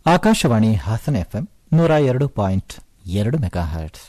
Akashvani Hassan FM ನೂರ ಎರಡು point ಎರಡು ಮೆಗಾ ಹರ್ಟ್ಸ್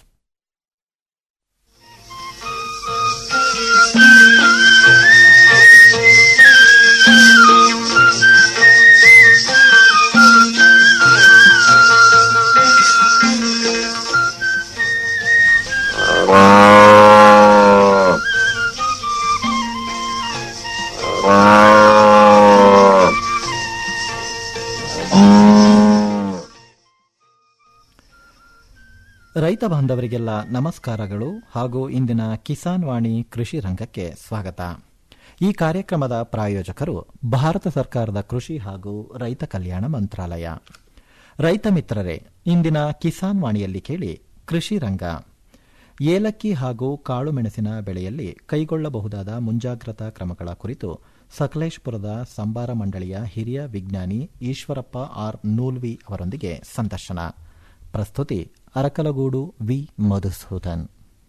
ರೈತ ಬಾಂಧವರಿಗೆಲ್ಲ ನಮಸ್ಕಾರಗಳು ಹಾಗೂ ಇಂದಿನ ಕಿಸಾನ್ ವಾಣಿ ಕೃಷಿ ರಂಗಕ್ಕೆ ಸ್ವಾಗತ ಈ ಕಾರ್ಯಕ್ರಮದ ಪ್ರಾಯೋಜಕರು ಭಾರತ ಸರ್ಕಾರದ ಕೃಷಿ ಹಾಗೂ ರೈತ ಕಲ್ಯಾಣ ಮಂತ್ರಾಲಯ ರೈತ ಮಿತ್ರರೇ ಇಂದಿನ ಕಿಸಾನ್ ವಾಣಿಯಲ್ಲಿ ಕೇಳಿ ಕೃಷಿ ರಂಗ ಏಲಕ್ಕಿ ಹಾಗೂ ಕಾಳುಮೆಣಸಿನ ಬೆಳೆಯಲ್ಲಿ ಕೈಗೊಳ್ಳಬಹುದಾದ ಮುಂಜಾಗ್ರತಾ ಕ್ರಮಗಳ ಕುರಿತು ಸಕಲೇಶ್ಪುರದ ಸಂಬಾರ ಮಂಡಳಿಯ ಹಿರಿಯ ವಿಜ್ಞಾನಿ ಈಶ್ವರಪ್ಪ ಆರ್ ನೂಲ್ವಿ ಅವರೊಂದಿಗೆ ಸಂದರ್ಶನ ಪ್ರಸ್ತುತಿ ಅರಕಲಗೂಡು ವಿ ಮಧುಸೂದನ್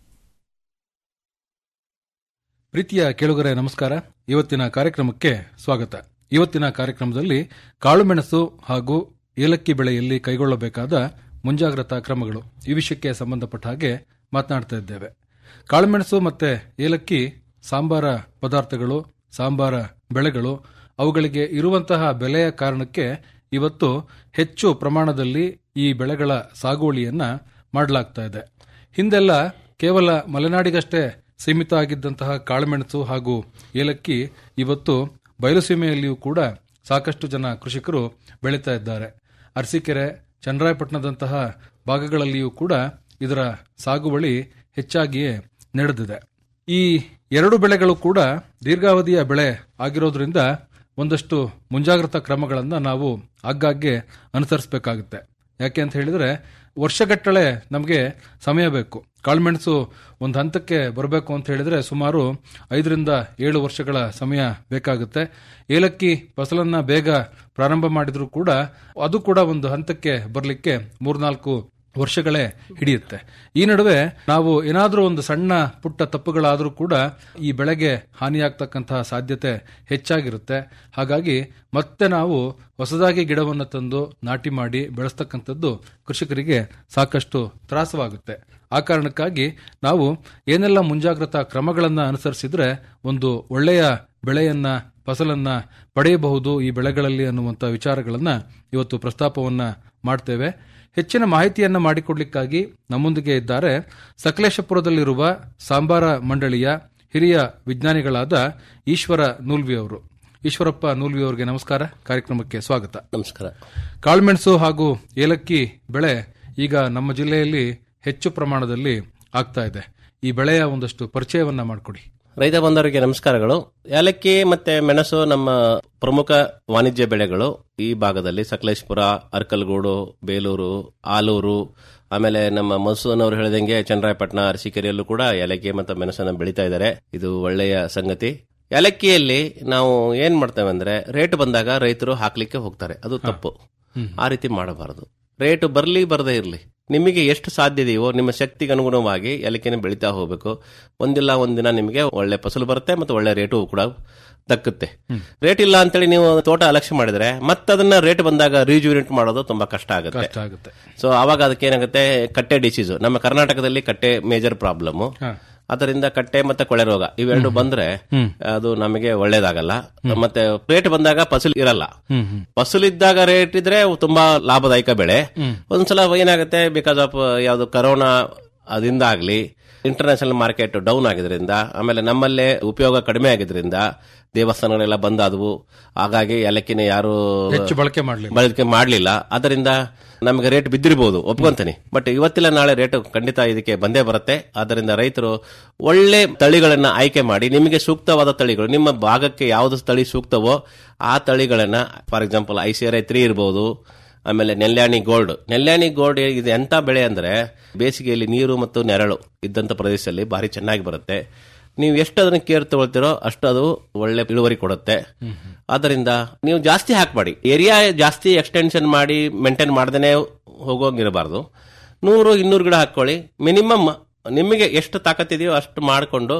ಪ್ರೀತಿಯ ಕೇಳುಗರೆ ನಮಸ್ಕಾರ ಇವತ್ತಿನ ಕಾರ್ಯಕ್ರಮಕ್ಕೆ ಸ್ವಾಗತ ಇವತ್ತಿನ ಕಾರ್ಯಕ್ರಮದಲ್ಲಿ ಕಾಳುಮೆಣಸು ಹಾಗೂ ಏಲಕ್ಕಿ ಬೆಳೆಯಲ್ಲಿ ಕೈಗೊಳ್ಳಬೇಕಾದ ಮುಂಜಾಗ್ರತಾ ಕ್ರಮಗಳು ಈ ವಿಷಯಕ್ಕೆ ಸಂಬಂಧಪಟ್ಟ ಹಾಗೆ ಮಾತನಾಡ್ತಾ ಇದ್ದೇವೆ ಕಾಳುಮೆಣಸು ಮತ್ತೆ ಏಲಕ್ಕಿ ಸಾಂಬಾರ ಪದಾರ್ಥಗಳು ಸಾಂಬಾರ ಬೆಳೆಗಳು ಅವುಗಳಿಗೆ ಇರುವಂತಹ ಬೆಲೆಯ ಕಾರಣಕ್ಕೆ ಇವತ್ತು ಹೆಚ್ಚು ಪ್ರಮಾಣದಲ್ಲಿ ಈ ಬೆಳೆಗಳ ಸಾಗುವಳಿಯನ್ನ ಮಾಡಲಾಗ್ತಾ ಇದೆ ಹಿಂದೆಲ್ಲ ಕೇವಲ ಮಲೆನಾಡಿಗಷ್ಟೇ ಸೀಮಿತ ಆಗಿದ್ದಂತಹ ಕಾಳುಮೆಣಸು ಹಾಗೂ ಏಲಕ್ಕಿ ಇವತ್ತು ಬಯಲುಸೀಮೆಯಲ್ಲಿಯೂ ಕೂಡ ಸಾಕಷ್ಟು ಜನ ಕೃಷಿಕರು ಬೆಳೀತಾ ಇದ್ದಾರೆ ಅರಸೀಕೆರೆ ಚನ್ನರಾಯಪಟ್ಟಣದಂತಹ ಭಾಗಗಳಲ್ಲಿಯೂ ಕೂಡ ಇದರ ಸಾಗುವಳಿ ಹೆಚ್ಚಾಗಿಯೇ ನಡೆದಿದೆ ಈ ಎರಡು ಬೆಳೆಗಳು ಕೂಡ ದೀರ್ಘಾವಧಿಯ ಬೆಳೆ ಆಗಿರೋದ್ರಿಂದ ಒಂದಷ್ಟು ಮುಂಜಾಗ್ರತಾ ಕ್ರಮಗಳನ್ನು ನಾವು ಆಗಾಗ್ಗೆ ಅನುಸರಿಸಬೇಕಾಗುತ್ತೆ ಯಾಕೆ ಅಂತ ಹೇಳಿದ್ರೆ ವರ್ಷಗಟ್ಟಲೆ ನಮಗೆ ಸಮಯ ಬೇಕು ಕಾಳುಮೆಣಸು ಒಂದು ಹಂತಕ್ಕೆ ಬರಬೇಕು ಅಂತ ಹೇಳಿದ್ರೆ ಸುಮಾರು ಐದರಿಂದ ಏಳು ವರ್ಷಗಳ ಸಮಯ ಬೇಕಾಗುತ್ತೆ ಏಲಕ್ಕಿ ಫಸಲನ್ನ ಬೇಗ ಪ್ರಾರಂಭ ಮಾಡಿದ್ರು ಕೂಡ ಅದು ಕೂಡ ಒಂದು ಹಂತಕ್ಕೆ ಬರಲಿಕ್ಕೆ ಮೂರ್ನಾಲ್ಕು ವರ್ಷಗಳೇ ಹಿಡಿಯುತ್ತೆ ಈ ನಡುವೆ ನಾವು ಏನಾದರೂ ಒಂದು ಸಣ್ಣ ಪುಟ್ಟ ತಪ್ಪುಗಳಾದರೂ ಕೂಡ ಈ ಬೆಳೆಗೆ ಹಾನಿಯಾಗ್ತಕ್ಕಂತಹ ಸಾಧ್ಯತೆ ಹೆಚ್ಚಾಗಿರುತ್ತೆ ಹಾಗಾಗಿ ಮತ್ತೆ ನಾವು ಹೊಸದಾಗಿ ಗಿಡವನ್ನು ತಂದು ನಾಟಿ ಮಾಡಿ ಬೆಳೆಸ್ತಕ್ಕಂಥದ್ದು ಕೃಷಿಕರಿಗೆ ಸಾಕಷ್ಟು ತ್ರಾಸವಾಗುತ್ತೆ ಆ ಕಾರಣಕ್ಕಾಗಿ ನಾವು ಏನೆಲ್ಲ ಮುಂಜಾಗ್ರತಾ ಕ್ರಮಗಳನ್ನು ಅನುಸರಿಸಿದ್ರೆ ಒಂದು ಒಳ್ಳೆಯ ಬೆಳೆಯನ್ನ ಫಸಲನ್ನ ಪಡೆಯಬಹುದು ಈ ಬೆಳೆಗಳಲ್ಲಿ ಅನ್ನುವಂಥ ವಿಚಾರಗಳನ್ನ ಇವತ್ತು ಪ್ರಸ್ತಾಪವನ್ನ ಮಾಡ್ತೇವೆ ಹೆಚ್ಚಿನ ಮಾಹಿತಿಯನ್ನ ಮಾಡಿಕೊಡ್ಲಿಕ್ಕಾಗಿ ನಮ್ಮೊಂದಿಗೆ ಇದ್ದಾರೆ ಸಕಲೇಶಪುರದಲ್ಲಿರುವ ಸಾಂಬಾರ ಮಂಡಳಿಯ ಹಿರಿಯ ವಿಜ್ಞಾನಿಗಳಾದ ಈಶ್ವರ ನೂಲ್ವಿ ಅವರು ಈಶ್ವರಪ್ಪ ನೂಲ್ವಿ ಅವರಿಗೆ ನಮಸ್ಕಾರ ಕಾರ್ಯಕ್ರಮಕ್ಕೆ ಸ್ವಾಗತ ನಮಸ್ಕಾರ ಕಾಳುಮೆಣಸು ಹಾಗೂ ಏಲಕ್ಕಿ ಬೆಳೆ ಈಗ ನಮ್ಮ ಜಿಲ್ಲೆಯಲ್ಲಿ ಹೆಚ್ಚು ಪ್ರಮಾಣದಲ್ಲಿ ಆಗ್ತಾ ಇದೆ ಈ ಬೆಳೆಯ ಒಂದಷ್ಟು ಪರಿಚಯವನ್ನ ಮಾಡಿಕೊಡಿ ರೈತ ಬಂಧವರಿಗೆ ನಮಸ್ಕಾರಗಳು ಏಲಕ್ಕಿ ಮತ್ತೆ ಮೆಣಸು ನಮ್ಮ ಪ್ರಮುಖ ವಾಣಿಜ್ಯ ಬೆಳೆಗಳು ಈ ಭಾಗದಲ್ಲಿ ಸಕಲೇಶ್ಪುರ ಅರ್ಕಲ್ಗೂಡು ಬೇಲೂರು ಆಲೂರು ಆಮೇಲೆ ನಮ್ಮ ಮಧುಸೂದನ್ ಅವರು ಹೇಳಿದಂಗೆ ಚನ್ನರಾಯಪಟ್ಟಣ ಅರಸೀಕೆರೆಯಲ್ಲೂ ಕೂಡ ಏಲಕ್ಕಿ ಮತ್ತು ಮೆಣಸನ್ನು ಬೆಳೀತಾ ಇದ್ದಾರೆ ಇದು ಒಳ್ಳೆಯ ಸಂಗತಿ ಏಲಕ್ಕಿಯಲ್ಲಿ ನಾವು ಏನ್ ಮಾಡ್ತೇವೆ ಅಂದ್ರೆ ರೇಟ್ ಬಂದಾಗ ರೈತರು ಹಾಕ್ಲಿಕ್ಕೆ ಹೋಗ್ತಾರೆ ಅದು ತಪ್ಪು ಆ ರೀತಿ ಮಾಡಬಾರದು ರೇಟ್ ಬರ್ಲಿ ಬರದೇ ಇರಲಿ ನಿಮಗೆ ಎಷ್ಟು ಸಾಧ್ಯ ಇದೆಯೋ ನಿಮ್ಮ ಶಕ್ತಿಗೆ ಅನುಗುಣವಾಗಿ ಏಲಕ್ಕಿನ ಬೆಳೀತಾ ಹೋಗಬೇಕು ಒಂದಿಲ್ಲ ಒಂದಿನ ನಿಮಗೆ ಒಳ್ಳೆ ಫಸಲು ಬರುತ್ತೆ ಮತ್ತು ಒಳ್ಳೆ ರೇಟು ಕೂಡ ದಕ್ಕುತ್ತೆ ರೇಟ್ ಇಲ್ಲ ಅಂತೇಳಿ ನೀವು ತೋಟ ಅಲಕ್ಷ್ಯ ಮಾಡಿದ್ರೆ ಮತ್ತೆ ಅದನ್ನ ರೇಟ್ ಬಂದಾಗ ರೀಜೂನಿಟ್ ಮಾಡೋದು ತುಂಬಾ ಕಷ್ಟ ಆಗುತ್ತೆ ಕಷ್ಟ ಆಗುತ್ತೆ ಸೊ ಅವಾಗ ಅದಕ್ಕೆ ಏನಾಗುತ್ತೆ ಕಟ್ಟೆ ಡಿಸೀಸ್ ನಮ್ಮ ಕರ್ನಾಟಕದಲ್ಲಿ ಕಟ್ಟೆ ಮೇಜರ್ ಪ್ರಾಬ್ಲಮ್ ಅದರಿಂದ ಕಟ್ಟೆ ಮತ್ತೆ ಕೊಳೆ ರೋಗ ಇವೆರಡು ಬಂದ್ರೆ ಅದು ನಮಗೆ ಒಳ್ಳೇದಾಗಲ್ಲ ಮತ್ತೆ ರೇಟ್ ಬಂದಾಗ ಫಸಲು ಇರಲ್ಲ ಫಸಲು ಇದ್ದಾಗ ರೇಟ್ ಇದ್ರೆ ತುಂಬಾ ಲಾಭದಾಯಕ ಬೆಳೆ ಒಂದ್ಸಲ ಏನಾಗುತ್ತೆ ಬಿಕಾಸ್ ಆಫ್ ಯಾವ್ದು ಕರೋನಾ ಅದಿಂದ ಆಗ್ಲಿ ಇಂಟರ್ನ್ಯಾಷನಲ್ ಮಾರ್ಕೆಟ್ ಡೌನ್ ಆಗಿದ್ರಿಂದ ಆಮೇಲೆ ನಮ್ಮಲ್ಲೇ ಉಪಯೋಗ ಕಡಿಮೆ ಆಗಿದ್ರಿಂದ ದೇವಸ್ಥಾನಗಳೆಲ್ಲ ಬಂದಾದವು ಹಾಗಾಗಿ ಏಲಕ್ಕಿನ ಯಾರು ಹೆಚ್ಚು ಬಳಕೆ ಮಾಡಲಿ ಬಳಕೆ ಮಾಡಲಿಲ್ಲ ಅದರಿಂದ ನಮಗೆ ರೇಟ್ ಬಿದ್ದಿರಬಹುದು ಒಪ್ಕೊಂತೀನಿ ಬಟ್ ಇವತ್ತಿಲ್ಲ ನಾಳೆ ರೇಟ್ ಖಂಡಿತ ಇದಕ್ಕೆ ಬಂದೇ ಬರುತ್ತೆ ಆದ್ದರಿಂದ ರೈತರು ಒಳ್ಳೆ ತಳಿಗಳನ್ನ ಆಯ್ಕೆ ಮಾಡಿ ನಿಮಗೆ ಸೂಕ್ತವಾದ ತಳಿಗಳು ನಿಮ್ಮ ಭಾಗಕ್ಕೆ ಯಾವ್ದು ತಳಿ ಸೂಕ್ತವೋ ಆ ತಳಿಗಳನ್ನ for example I C R I three ಇರಬಹುದು ಆಮೇಲೆ ನೆಲ್ಯಾಣಿ ಗೋಲ್ಡ್ ನೆಲ್ಯಾಣಿ ಗೋಲ್ಡ್ ಇದು ಎಂತ ಬೆಳೆ ಅಂದ್ರೆ ಬೇಸಿಗೆಯಲ್ಲಿ ನೀರು ಮತ್ತು ನೆರಳು ಇದ್ದಂತ ಪ್ರದೇಶದಲ್ಲಿ ಭಾರಿ ಚೆನ್ನಾಗಿ ಬರುತ್ತೆ ನೀವು ಎಷ್ಟು ಅದನ್ನ ಕೇರ್ ತಗೊಳ್ತೀರೋ ಅಷ್ಟು ಅದು ಒಳ್ಳೆ ಇಳುವರಿ ಕೊಡುತ್ತೆ ಆದ್ದರಿಂದ ನೀವು ಜಾಸ್ತಿ ಹಾಕಬೇಡಿ ಏರಿಯಾ ಜಾಸ್ತಿ ಎಕ್ಸ್ಟೆನ್ಷನ್ ಮಾಡಿ ಮೇಂಟೈನ್ ಮಾಡ್ದೇನೆ ಹೋಗೋಂಗಿರಬಾರ್ದು ನೂರು ಇನ್ನೂರು ಗಿಡ ಹಾಕೊಳ್ಳಿ ಮಿನಿಮಮ್ ನಿಮಗೆ ಎಷ್ಟು ತಾಕತ್ತಿದೆಯೋ ಅಷ್ಟು ಮಾಡಿಕೊಂಡು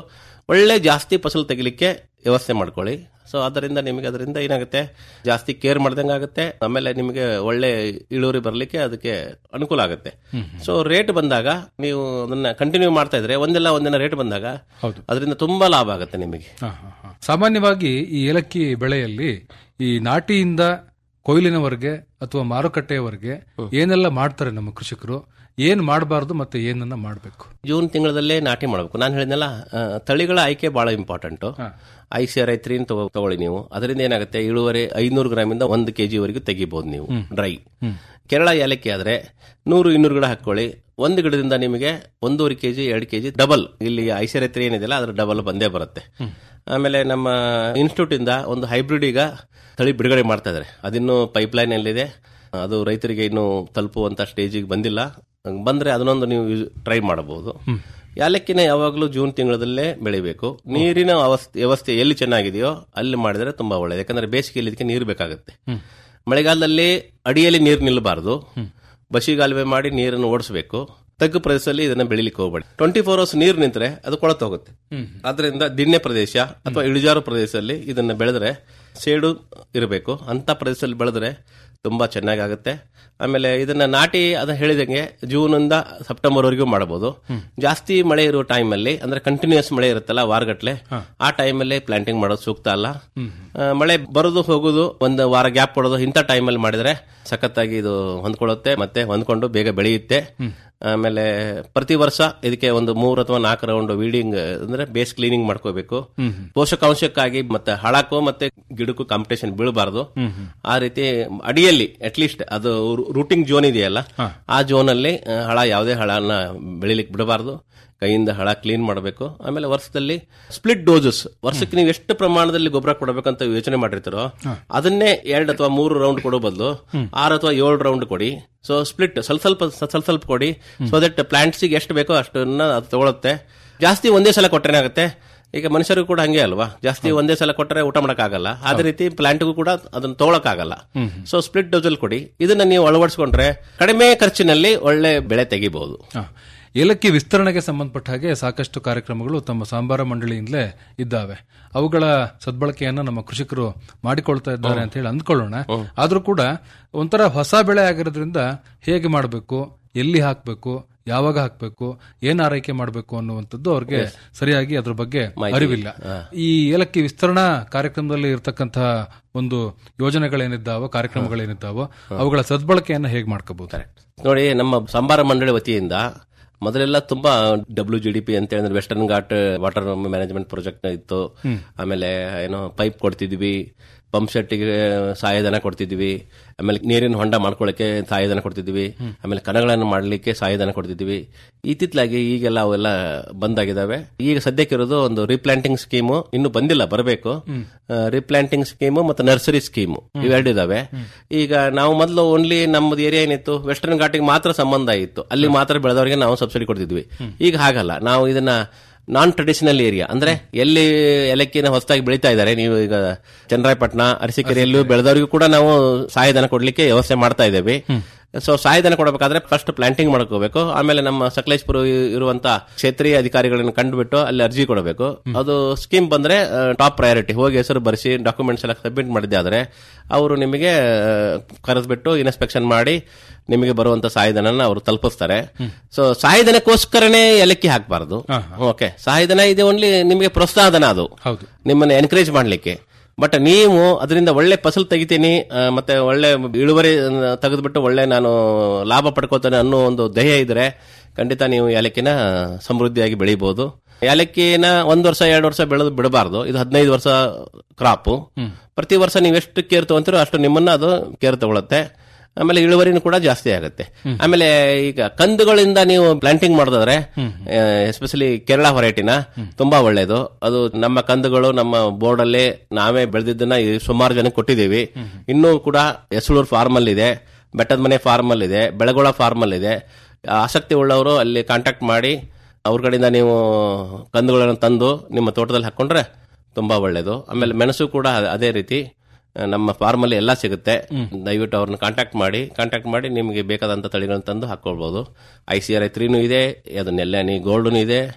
ಒಳ್ಳೆ ಜಾಸ್ತಿ ಫಸಲು ತೆಗಿಲಿಕ್ಕೆ ವ್ಯವಸ್ಥೆ ಮಾಡ್ಕೊಳ್ಳಿ ಸೊ ಅದರಿಂದ ನಿಮಗೆ ಅದರಿಂದ ಏನಾಗುತ್ತೆ ಜಾಸ್ತಿ ಕೇರ್ ಮಾಡ್ದಂಗೆ ಆಗುತ್ತೆ ಆಮೇಲೆ ನಿಮಗೆ ಒಳ್ಳೆ ಇಳುವರಿ ಬರಲಿಕ್ಕೆ ಅದಕ್ಕೆ ಅನುಕೂಲ ಆಗುತ್ತೆ ಸೊ ರೇಟ್ ಬಂದಾಗ ನೀವು ಅದನ್ನ ಕಂಟಿನ್ಯೂ ಮಾಡ್ತಾ ಇದ್ರೆ ಒಂದೆಲ್ಲ ಒಂದಿನ ರೇಟ್ ಬಂದಾಗ ಹೌದು. ಅದರಿಂದ ತುಂಬಾ ಲಾಭ ಆಗುತ್ತೆ ನಿಮಗೆ ಹ, ಹ, ಹ. ಸಾಮಾನ್ಯವಾಗಿ ಈ ಏಲಕ್ಕಿ ಬೆಳೆಯಲ್ಲಿ ಈ ನಾಟಿಯಿಂದ ಕೊಯ್ಲಿನವರೆಗೆ ಅಥವಾ ಮಾರುಕಟ್ಟೆಯವರೆಗೆ ಏನೆಲ್ಲ ಮಾಡ್ತಾರೆ ನಮ್ಮ ಕೃಷಿಕರು ಏನ್ ಮಾಡಬಾರ್ದು ಮತ್ತೆ ಏನನ್ನ ಮಾಡಬೇಕು ಜೂನ್ ತಿಂಗಳಲ್ಲೇ ನಾಟಿ ಮಾಡಬೇಕು ನಾನು ಹೇಳಿದ್ನಲ್ಲ ಆ, ತಳಿಗಳ ಆಯ್ಕೆ ಬಹಳ important I C R I three ತಗೊಳ್ಳಿ ನೀವು ಅದರಿಂದ ಏನಾಗುತ್ತೆ ಇಳುವರಿ ಐನೂರು ಗ್ರಾಮಿಂದ ಒಂದು ಕೆಜಿ ವರೆಗೂ ತೆಗಿಬಹುದು ನೀವು ಡ್ರೈ ಕೇರಳ ಏಲಕ್ಕಿ ಆದ್ರೆ ನೂರು ಇನ್ನೂರು ಗಿಡ ಹಾಕೊಳ್ಳಿ ಒಂದು ಗಿಡದಿಂದ ನಿಮಗೆ ಒಂದೂವರೆ ಕೆಜಿ ಎರಡು ಕೆಜಿ ಡಬಲ್ ಇಲ್ಲಿ I C R I three ಏನಿದೆಯಲ್ಲ ಅದ್ರ ಡಬಲ್ ಬಂದೇ ಬರುತ್ತೆ ಆಮೇಲೆ ನಮ್ಮ ಇನ್ಸ್ಟಿಟ್ಯೂಟ್ ಇಂದ ಒಂದು ಹೈಬ್ರಿಡ್ ಈಗ ತಳಿ ಬಿಡುಗಡೆ ಮಾಡ್ತಾ ಇದಾರೆ ಅದಿನ್ನೂ ಪೈಪ್ಲೈನ್ ಅಲ್ಲಿದೆ ಅದು ರೈತರಿಗೆ ಇನ್ನು ತಲುಪುವಂತ ಸ್ಟೇಜಿಗೆ ಬಂದಿಲ್ಲ ಬಂದ್ರೆ ಅದನ್ನೊಂದು ನೀವು ಟ್ರೈ ಮಾಡಬಹುದು ಯಾಲಕ್ಕಿನ ಯಾವಾಗಲೂ ಜೂನ್ ತಿಂಗಳಲ್ಲೇ ಬೆಳಿಬೇಕು ನೀರಿನ ಅವಸ್ಥೆ ವ್ಯವಸ್ಥೆ ಎಲ್ಲಿ ಚೆನ್ನಾಗಿದೆಯೋ ಅಲ್ಲಿ ಮಾಡಿದ್ರೆ ತುಂಬಾ ಒಳ್ಳೇದು ಯಾಕಂದ್ರೆ ಬೇಸಿಗೆಯಲ್ಲಿ ಇದಕ್ಕೆ ನೀರು ಬೇಕಾಗುತ್ತೆ ಮಳೆಗಾಲದಲ್ಲಿ ಅಡಿಯಲ್ಲಿ ನೀರು ನಿಲ್ಲಬಾರದು ಬಸಿಗಾಲುವೆ ಮಾಡಿ ನೀರನ್ನು ಓಡಿಸಬೇಕು ತಗ್ಗು ಪ್ರದೇಶದಲ್ಲಿ ಇದನ್ನ ಬೆಳಿಲಿಕ್ಕೆ ಹೋಗಬೇಡಿ ಟ್ವೆಂಟಿ ಫೋರ್ ಅವರ್ಸ್ ನೀರು ನಿಂತರೆ ಅದು ಕೊಳತು ಹೋಗುತ್ತೆ ಅದರಿಂದ ದಿಣ್ಣೆ ಪ್ರದೇಶ ಅಥವಾ ಇಳಿಜಾರು ಪ್ರದೇಶದಲ್ಲಿ ಇದನ್ನ ಬೆಳೆದ್ರೆ ಸೇಡು ಇರಬೇಕು ಅಂತ ಪ್ರದೇಶದಲ್ಲಿ ಬೆಳೆದ್ರೆ ತುಂಬಾ ಚೆನ್ನಾಗಾಗುತ್ತೆ ಆಮೇಲೆ ಇದನ್ನ ನಾಟಿ ಅದ ಹೇಳಿದಂಗೆ ಜೂನ್ ಇಂದ ಸೆಪ್ಟೆಂಬರ್ ವರೆಗೂ ಮಾಡಬಹುದು ಜಾಸ್ತಿ ಮಳೆ ಇರುವ ಟೈಮ್ ಅಲ್ಲಿ ಅಂದ್ರೆ ಕಂಟಿನ್ಯೂಸ್ ಮಳೆ ಇರುತ್ತಲ್ಲ ವಾರಗಟ್ಲೆ ಆ ಟೈಮ್ ಅಲ್ಲಿ ಪ್ಲಾಂಟಿಂಗ್ ಮಾಡೋದು ಸೂಕ್ತ ಅಲ್ಲ ಆ, ಮಳೆ ಬರೋದು ಹೋಗೋದು ಒಂದು ವಾರ ಗ್ಯಾಪ್ ಕೊಡೋದು ಇಂಥ ಟೈಮ್ ಅಲ್ಲಿ ಮಾಡಿದ್ರೆ ಸಖತ್ತಾಗಿ ಇದು ಹೊಂದ್ಕೊಳ್ಳುತ್ತೆ ಮತ್ತೆ ಹೊಂದ್ಕೊಂಡು ಬೇಗ ಬೆಳೆಯುತ್ತೆ ಆಮೇಲೆ ಪ್ರತಿ ವರ್ಷ ಇದಕ್ಕೆ ಒಂದು ಮೂರು ಅಥವಾ ನಾಲ್ಕು ರೌಂಡ್ ವೀಡಿಂಗ್ ಅಂದ್ರೆ ಬೇಸ್ ಕ್ಲೀನಿಂಗ್ ಮಾಡ್ಕೋಬೇಕು ಪೋಷಕಾಂಶಕ್ಕಾಗಿ ಮತ್ತೆ ಹಳಕ್ಕೂ ಮತ್ತೆ ಗಿಡಕ್ಕೂ ಕಾಂಪಿಟೇಷನ್ ಬೀಳಬಾರ್ದು ಆ ರೀತಿ ಅಡಿಯಲ್ಲಿ ಅಟ್ಲೀಸ್ಟ್ ಅದು ರೂಟಿಂಗ್ ಜೋನ್ ಇದೆಯಲ್ಲ ಆ ಜೋನ್ ಅಲ್ಲಿ ಆ, ಹಳ ಯಾವುದೇ ಹಳನ ಬೆಳಿಲಿಕ್ಕೆ ಬಿಡಬಾರ್ದು ಕೈಯಿಂದ ಹಳ ಕ್ಲೀನ್ ಮಾಡಬೇಕು ಆಮೇಲೆ ವರ್ಷದಲ್ಲಿ ಸ್ಪ್ಲಿಟ್ ಡೋಸಸ್ ವರ್ಷಕ್ಕೆ ನೀವು ಎಷ್ಟು ಪ್ರಮಾಣದಲ್ಲಿ ಗೊಬ್ಬರ ಕೊಡಬೇಕಂತ ಯೋಚನೆ ಮಾಡಿರ್ತೀರೋ ಅದನ್ನೇ ಎರಡು ಅಥವಾ ಮೂರು ರೌಂಡ್ ಕೊಡೋ ಬದಲು ಆರು ಅಥವಾ ಏಳು ರೌಂಡ್ ಕೊಡಿ ಸೊ ಸ್ಪ್ಲಿಟ್ ಸ್ವಲ್ಪ ಸ್ವಲ್ಪ ಸ್ವಲ್ಪ ಸ್ವಲ್ಪ ಕೊಡಿ ಸೊ ದಟ್ ಪ್ಲಾಂಟ್ಸಿಗೆ ಎಷ್ಟು ಬೇಕೋ ಅಷ್ಟನ್ನ ಅದು ತಗೊಳುತ್ತೆ ಜಾಸ್ತಿ ಒಂದೇ ಸಲ ಕೊಟ್ಟರೆ ಆಗುತ್ತೆ ಈಗ ಮನುಷ್ಯರಿಗೂ ಕೂಡ ಹಂಗೆ ಅಲ್ವಾ ಜಾಸ್ತಿ ಒಂದೇ ಸಲ ಕೊಟ್ಟರೆ ಊಟ ಮಾಡಕ್ಕಾಗಲ್ಲ ಅದೇ ರೀತಿ ಪ್ಲಾಂಟ್ಗೂ ಕೂಡ ಅದನ್ನ ತಗೊಳಕ್ಕಾಗಲ್ಲ ಸೊ ಸ್ಪ್ಲಿಟ್ ಡೋಸಲ್ ಕೊಡಿ ಇದನ್ನ ನೀವು ಅಳವಡಿಸ್ಕೊಂಡ್ರೆ ಕಡಿಮೆ ಖರ್ಚಿನಲ್ಲಿ ಒಳ್ಳೆ ಬೆಳೆ ತೆಗಿಬಹುದು ಹ. ಏಲಕ್ಕಿ ವಿಸ್ತರಣೆಗೆ ಸಂಬಂಧಪಟ್ಟ ಹಾಗೆ ಸಾಕಷ್ಟು ಕಾರ್ಯಕ್ರಮಗಳು ತಮ್ಮ ಸಾಂಬಾರ ಮಂಡಳಿಯಿಂದಲೇ ಇದ್ದಾವೆ ಅವುಗಳ ಸದ್ಬಳಕೆಯನ್ನ ನಮ್ಮ ಕೃಷಿಕರು ಮಾಡಿಕೊಳ್ತಾ ಇದ್ದಾರೆ ಅಂತ ಹೇಳಿ ಅಂದ್ಕೊಳ್ಳೋಣ ಆದ್ರೂ ಕೂಡ ಒಂಥರ ಹೊಸ ಬೆಳೆ ಆಗಿರೋದ್ರಿಂದ ಹೇಗೆ ಮಾಡಬೇಕು ಎಲ್ಲಿ ಹಾಕಬೇಕು ಯಾವಾಗ ಹಾಕಬೇಕು ಏನ್ ಆರೈಕೆ ಮಾಡಬೇಕು ಅನ್ನುವಂಥದ್ದು ಅವ್ರಿಗೆ ಸರಿಯಾಗಿ ಅದ್ರ ಬಗ್ಗೆ ಅರಿವಿಲ್ಲ ಈ ಏಲಕ್ಕಿ ವಿಸ್ತರಣಾ ಕಾರ್ಯಕ್ರಮದಲ್ಲಿ ಇರತಕ್ಕಂತಹ ಒಂದು ಯೋಜನೆಗಳೇನಿದ್ದಾವೋ ಕಾರ್ಯಕ್ರಮಗಳೇನಿದ್ದಾವೋ ಅವುಗಳ ಸದ್ಬಳಕೆಯನ್ನ ಹೇಗೆ ಮಾಡ್ಕೋಬಹುದು ನೋಡಿ ನಮ್ಮ ಸಂಬಾರ ಮಂಡಳಿ ವತಿಯಿಂದ ಮೊದಲೆಲ್ಲ ತುಂಬಾ ಡಬ್ಲ್ಯೂ ಜಿ ಡಿ ಪಿ ಅಂತ ಹೇಳಿದ್ರೆ Western Ghat water management project ಇತ್ತು ಆಮೇಲೆ ಏನೋ ಪೈಪ್ ಕೊಡ್ತಿದ್ವಿ ಪಂಪ್ ಸೆಟ್ಗೆ ಸಹಾಯಧನ ಕೊಡ್ತಿದ್ವಿ ಆಮೇಲೆ ನೀರಿನ ಹೊಂಡ ಮಾಡ್ಕೊಳ್ಳಕ್ಕೆ ಸಹಾಯಧನ ಕೊಡ್ತಿದ್ವಿ ಆಮೇಲೆ ಕಣಗಳನ್ನು ಮಾಡಲಿಕ್ಕೆ ಸಹಾಯಧನ ಕೊಡ್ತಿದ್ವಿ ಇತ್ತಿತ್ತಲಾಗಿ ಈಗೆಲ್ಲ ಅವೆಲ್ಲ ಬಂದಾಗಿದ್ದಾವೆ ಈಗ ಸದ್ಯಕ್ಕಿರೋದು ಒಂದು ರೀಪ್ಲಾಂಟಿಂಗ್ ಸ್ಕೀಮು ಇನ್ನು ಬಂದಿಲ್ಲ ಬರಬೇಕು ರೀಪ್ಲಾಂಟಿಂಗ್ ಸ್ಕೀಮು ಮತ್ತು ನರ್ಸರಿ ಸ್ಕೀಮು ಇವೆರಡು ಇದಾವೆ ಈಗ ನಾವು ಮೊದಲು ಓನ್ಲಿ ನಮ್ಮದು ಏರಿಯಾ ಏನಿತ್ತು ವೆಸ್ಟರ್ನ್ ಘಾಟಿಗೆ ಮಾತ್ರ ಸಂಬಂಧ ಇತ್ತು ಅಲ್ಲಿ ಮಾತ್ರ ಬೆಳೆದವರಿಗೆ ನಾವು ಸಬ್ಸಿಡಿ ಕೊಡ್ತಿದ್ವಿ ಈಗ ಹಾಗಲ್ಲ ನಾವು ಇದನ್ನ ನಾನ್ ಟ್ರೆಡಿಷನಲ್ ಏರಿಯಾ ಅಂದ್ರೆ ಎಲ್ಲಿ ಏಲಕ್ಕಿನ ಹೊಸದಾಗಿ ಬೆಳೀತಾ ಇದ್ದಾರೆ ನೀವು ಈಗ ಚನ್ನರಾಯಪಟ್ಟಣ ಅರಸೀಕೆರೆಯಲ್ಲೂ ಬೆಳೆದವರಿಗೂ ಕೂಡ ನಾವು ಸಹಾಯಧನ ಕೊಡ್ಲಿಕ್ಕೆ ವ್ಯವಸ್ಥೆ ಮಾಡ್ತಾ ಇದ್ದೇವೆ ಸೊ ಸಹಾಯಧನ ಕೊಡಬೇಕಾದ್ರೆ ಫಸ್ಟ್ ಪ್ಲಾಂಟಿಂಗ್ ಮಾಡ್ಕೋಬೇಕು ಆಮೇಲೆ ನಮ್ಮ ಸಕಲೇಶ್ಪುರ ಇರುವಂತ ಕ್ಷೇತ್ರೀಯ ಅಧಿಕಾರಿಗಳನ್ನು ಕಂಡುಬಿಟ್ಟು ಅಲ್ಲಿ ಅರ್ಜಿ ಕೊಡಬೇಕು ಅದು ಸ್ಕೀಮ್ ಬಂದ್ರೆ ಟಾಪ್ ಪ್ರಯಾರಿಟಿ ಹೋಗಿ ಹೆಸರು ಬರೆಸಿ ಡಾಕ್ಯುಮೆಂಟ್ಸ್ ಎಲ್ಲ ಸಬ್ಮಿಟ್ ಮಾಡಿದ್ದೆ ಆದ್ರೆ ಅವರು ನಿಮಗೆ ಕರೆದ್ಬಿಟ್ಟು ಇನ್ಸ್ಪೆಕ್ಷನ್ ಮಾಡಿ ನಿಮಗೆ ಬರುವಂತ ಸಹಾಯಧನ ಅವರು ತಲುಪಿಸ್ತಾರೆ ಸೊ ಸಹಾಯಧನಕ್ಕೋಸ್ಕರನೇ ಏಲಕ್ಕಿ ಹಾಕಬಾರ್ದು ಓಕೆ ಸಹಾಯಧನ ಇದೆ ಓನ್ಲಿ ನಿಮಗೆ ಪ್ರೋತ್ಸಾಹಧನ ಅದು ಹೌದು ನಿಮ್ಮನ್ನ ಎನ್ಕರೇಜ್ ಮಾಡ್ಲಿಕ್ಕೆ ಬಟ್ ನೀವು ಅದರಿಂದ ಒಳ್ಳೆ ಫಸಲು ತೆಗಿತೀನಿ ಆ, ಮತ್ತೆ ಒಳ್ಳೆ ಇಳುವರಿ ತೆಗೆದ್ಬಿಟ್ಟು ಒಳ್ಳೆ ನಾನು ಲಾಭ ಪಡ್ಕೋತೇನೆ ಅನ್ನೋ ಒಂದು ಧ್ಯೇಯ ಇದ್ರೆ ಖಂಡಿತ ನೀವು ಏಲಕ್ಕಿನ ಸಮೃದ್ಧಿಯಾಗಿ ಬೆಳಿಬಹುದು ಏಲಕ್ಕಿನ ಒಂದ್ ವರ್ಷ ಎರಡು ವರ್ಷ ಬೆಳೆದು ಬಿಡಬಾರ್ದು ಇದು ಹದಿನೈದು ವರ್ಷ ಕ್ರಾಪ್ ಪ್ರತಿ ವರ್ಷ ನೀವು ಎಷ್ಟು ಕೇರ್ ತಗೊಂತೀರೋ ಅಷ್ಟು ನಿಮ್ಮನ್ನ ಅದು ಕೇರ್ ತಗೊಳುತ್ತೆ ಆಮೇಲೆ ಇಳುವರಿನೂ ಕೂಡ ಜಾಸ್ತಿ ಆಗುತ್ತೆ ಆಮೇಲೆ ಈಗ ಕಂದುಗಳಿಂದ ನೀವು ಪ್ಲಾಂಟಿಂಗ್ ಮಾಡೋದಾದ್ರೆ ಎಸ್ಪೆಷಲಿ ಕೇರಳ ಹೊರೈಟಿನ ತುಂಬಾ ಒಳ್ಳೇದು ಅದು ನಮ್ಮ ಕಂದುಗಳು ನಮ್ಮ ಬೋರ್ಡ್ ಅಲ್ಲಿ ನಾವೇ ಬೆಳೆದಿದ್ದನ್ನ ಈ ಸುಮಾರು ಜನಕ್ಕೆ ಕೊಟ್ಟಿದ್ದೀವಿ ಇನ್ನೂ ಕೂಡ ಎಸಳೂರು ಫಾರ್ಮ್ ಅಲ್ಲಿ ಇದೆ ಬೆಟ್ಟದ ಮನೆ ಫಾರ್ಮ್ ಅಲ್ಲಿ ಇದೆ ಬೆಳಗೊಳ ಫಾರ್ಮ್ ಅಲ್ಲಿ ಇದೆ ಆಸಕ್ತಿ ಉಳ್ಳವರು ಅಲ್ಲಿ ಕಾಂಟ್ಯಾಕ್ಟ್ ಮಾಡಿ ಅವ್ರ ಕಡೆಯಿಂದ ನೀವು ಕಂದುಗಳನ್ನು ತಂದು ನಿಮ್ಮ ತೋಟದಲ್ಲಿ ಹಾಕೊಂಡ್ರೆ ತುಂಬಾ ಒಳ್ಳೇದು ಆಮೇಲೆ ಮೆಣಸು ಕೂಡ ಅದೇ ರೀತಿ ನಮ್ಮ ಫಾರ್ಮ್ ಅಲ್ಲಿ ಎಲ್ಲ ಸಿಗುತ್ತೆ ದಯವಿಟ್ಟು ಅವ್ರನ್ನ ಕಾಂಟ್ಯಾಕ್ಟ್ ಮಾಡಿ ಕಾಂಟ್ಯಾಕ್ಟ್ ಮಾಡಿ ನಿಮಗೆ ಬೇಕಾದಂತ ತಳಿಗಳನ್ನ ತಂದು ಹಾಕೊಳ್ಬಹುದು ಐ ಸಿ ಆರ್ ಐ ತ್ರೀನು ಇದೆ ಅದು ನೆಲ್ಯಾನಿ ಗೋಲ್ಡ್ನು ಇದೆ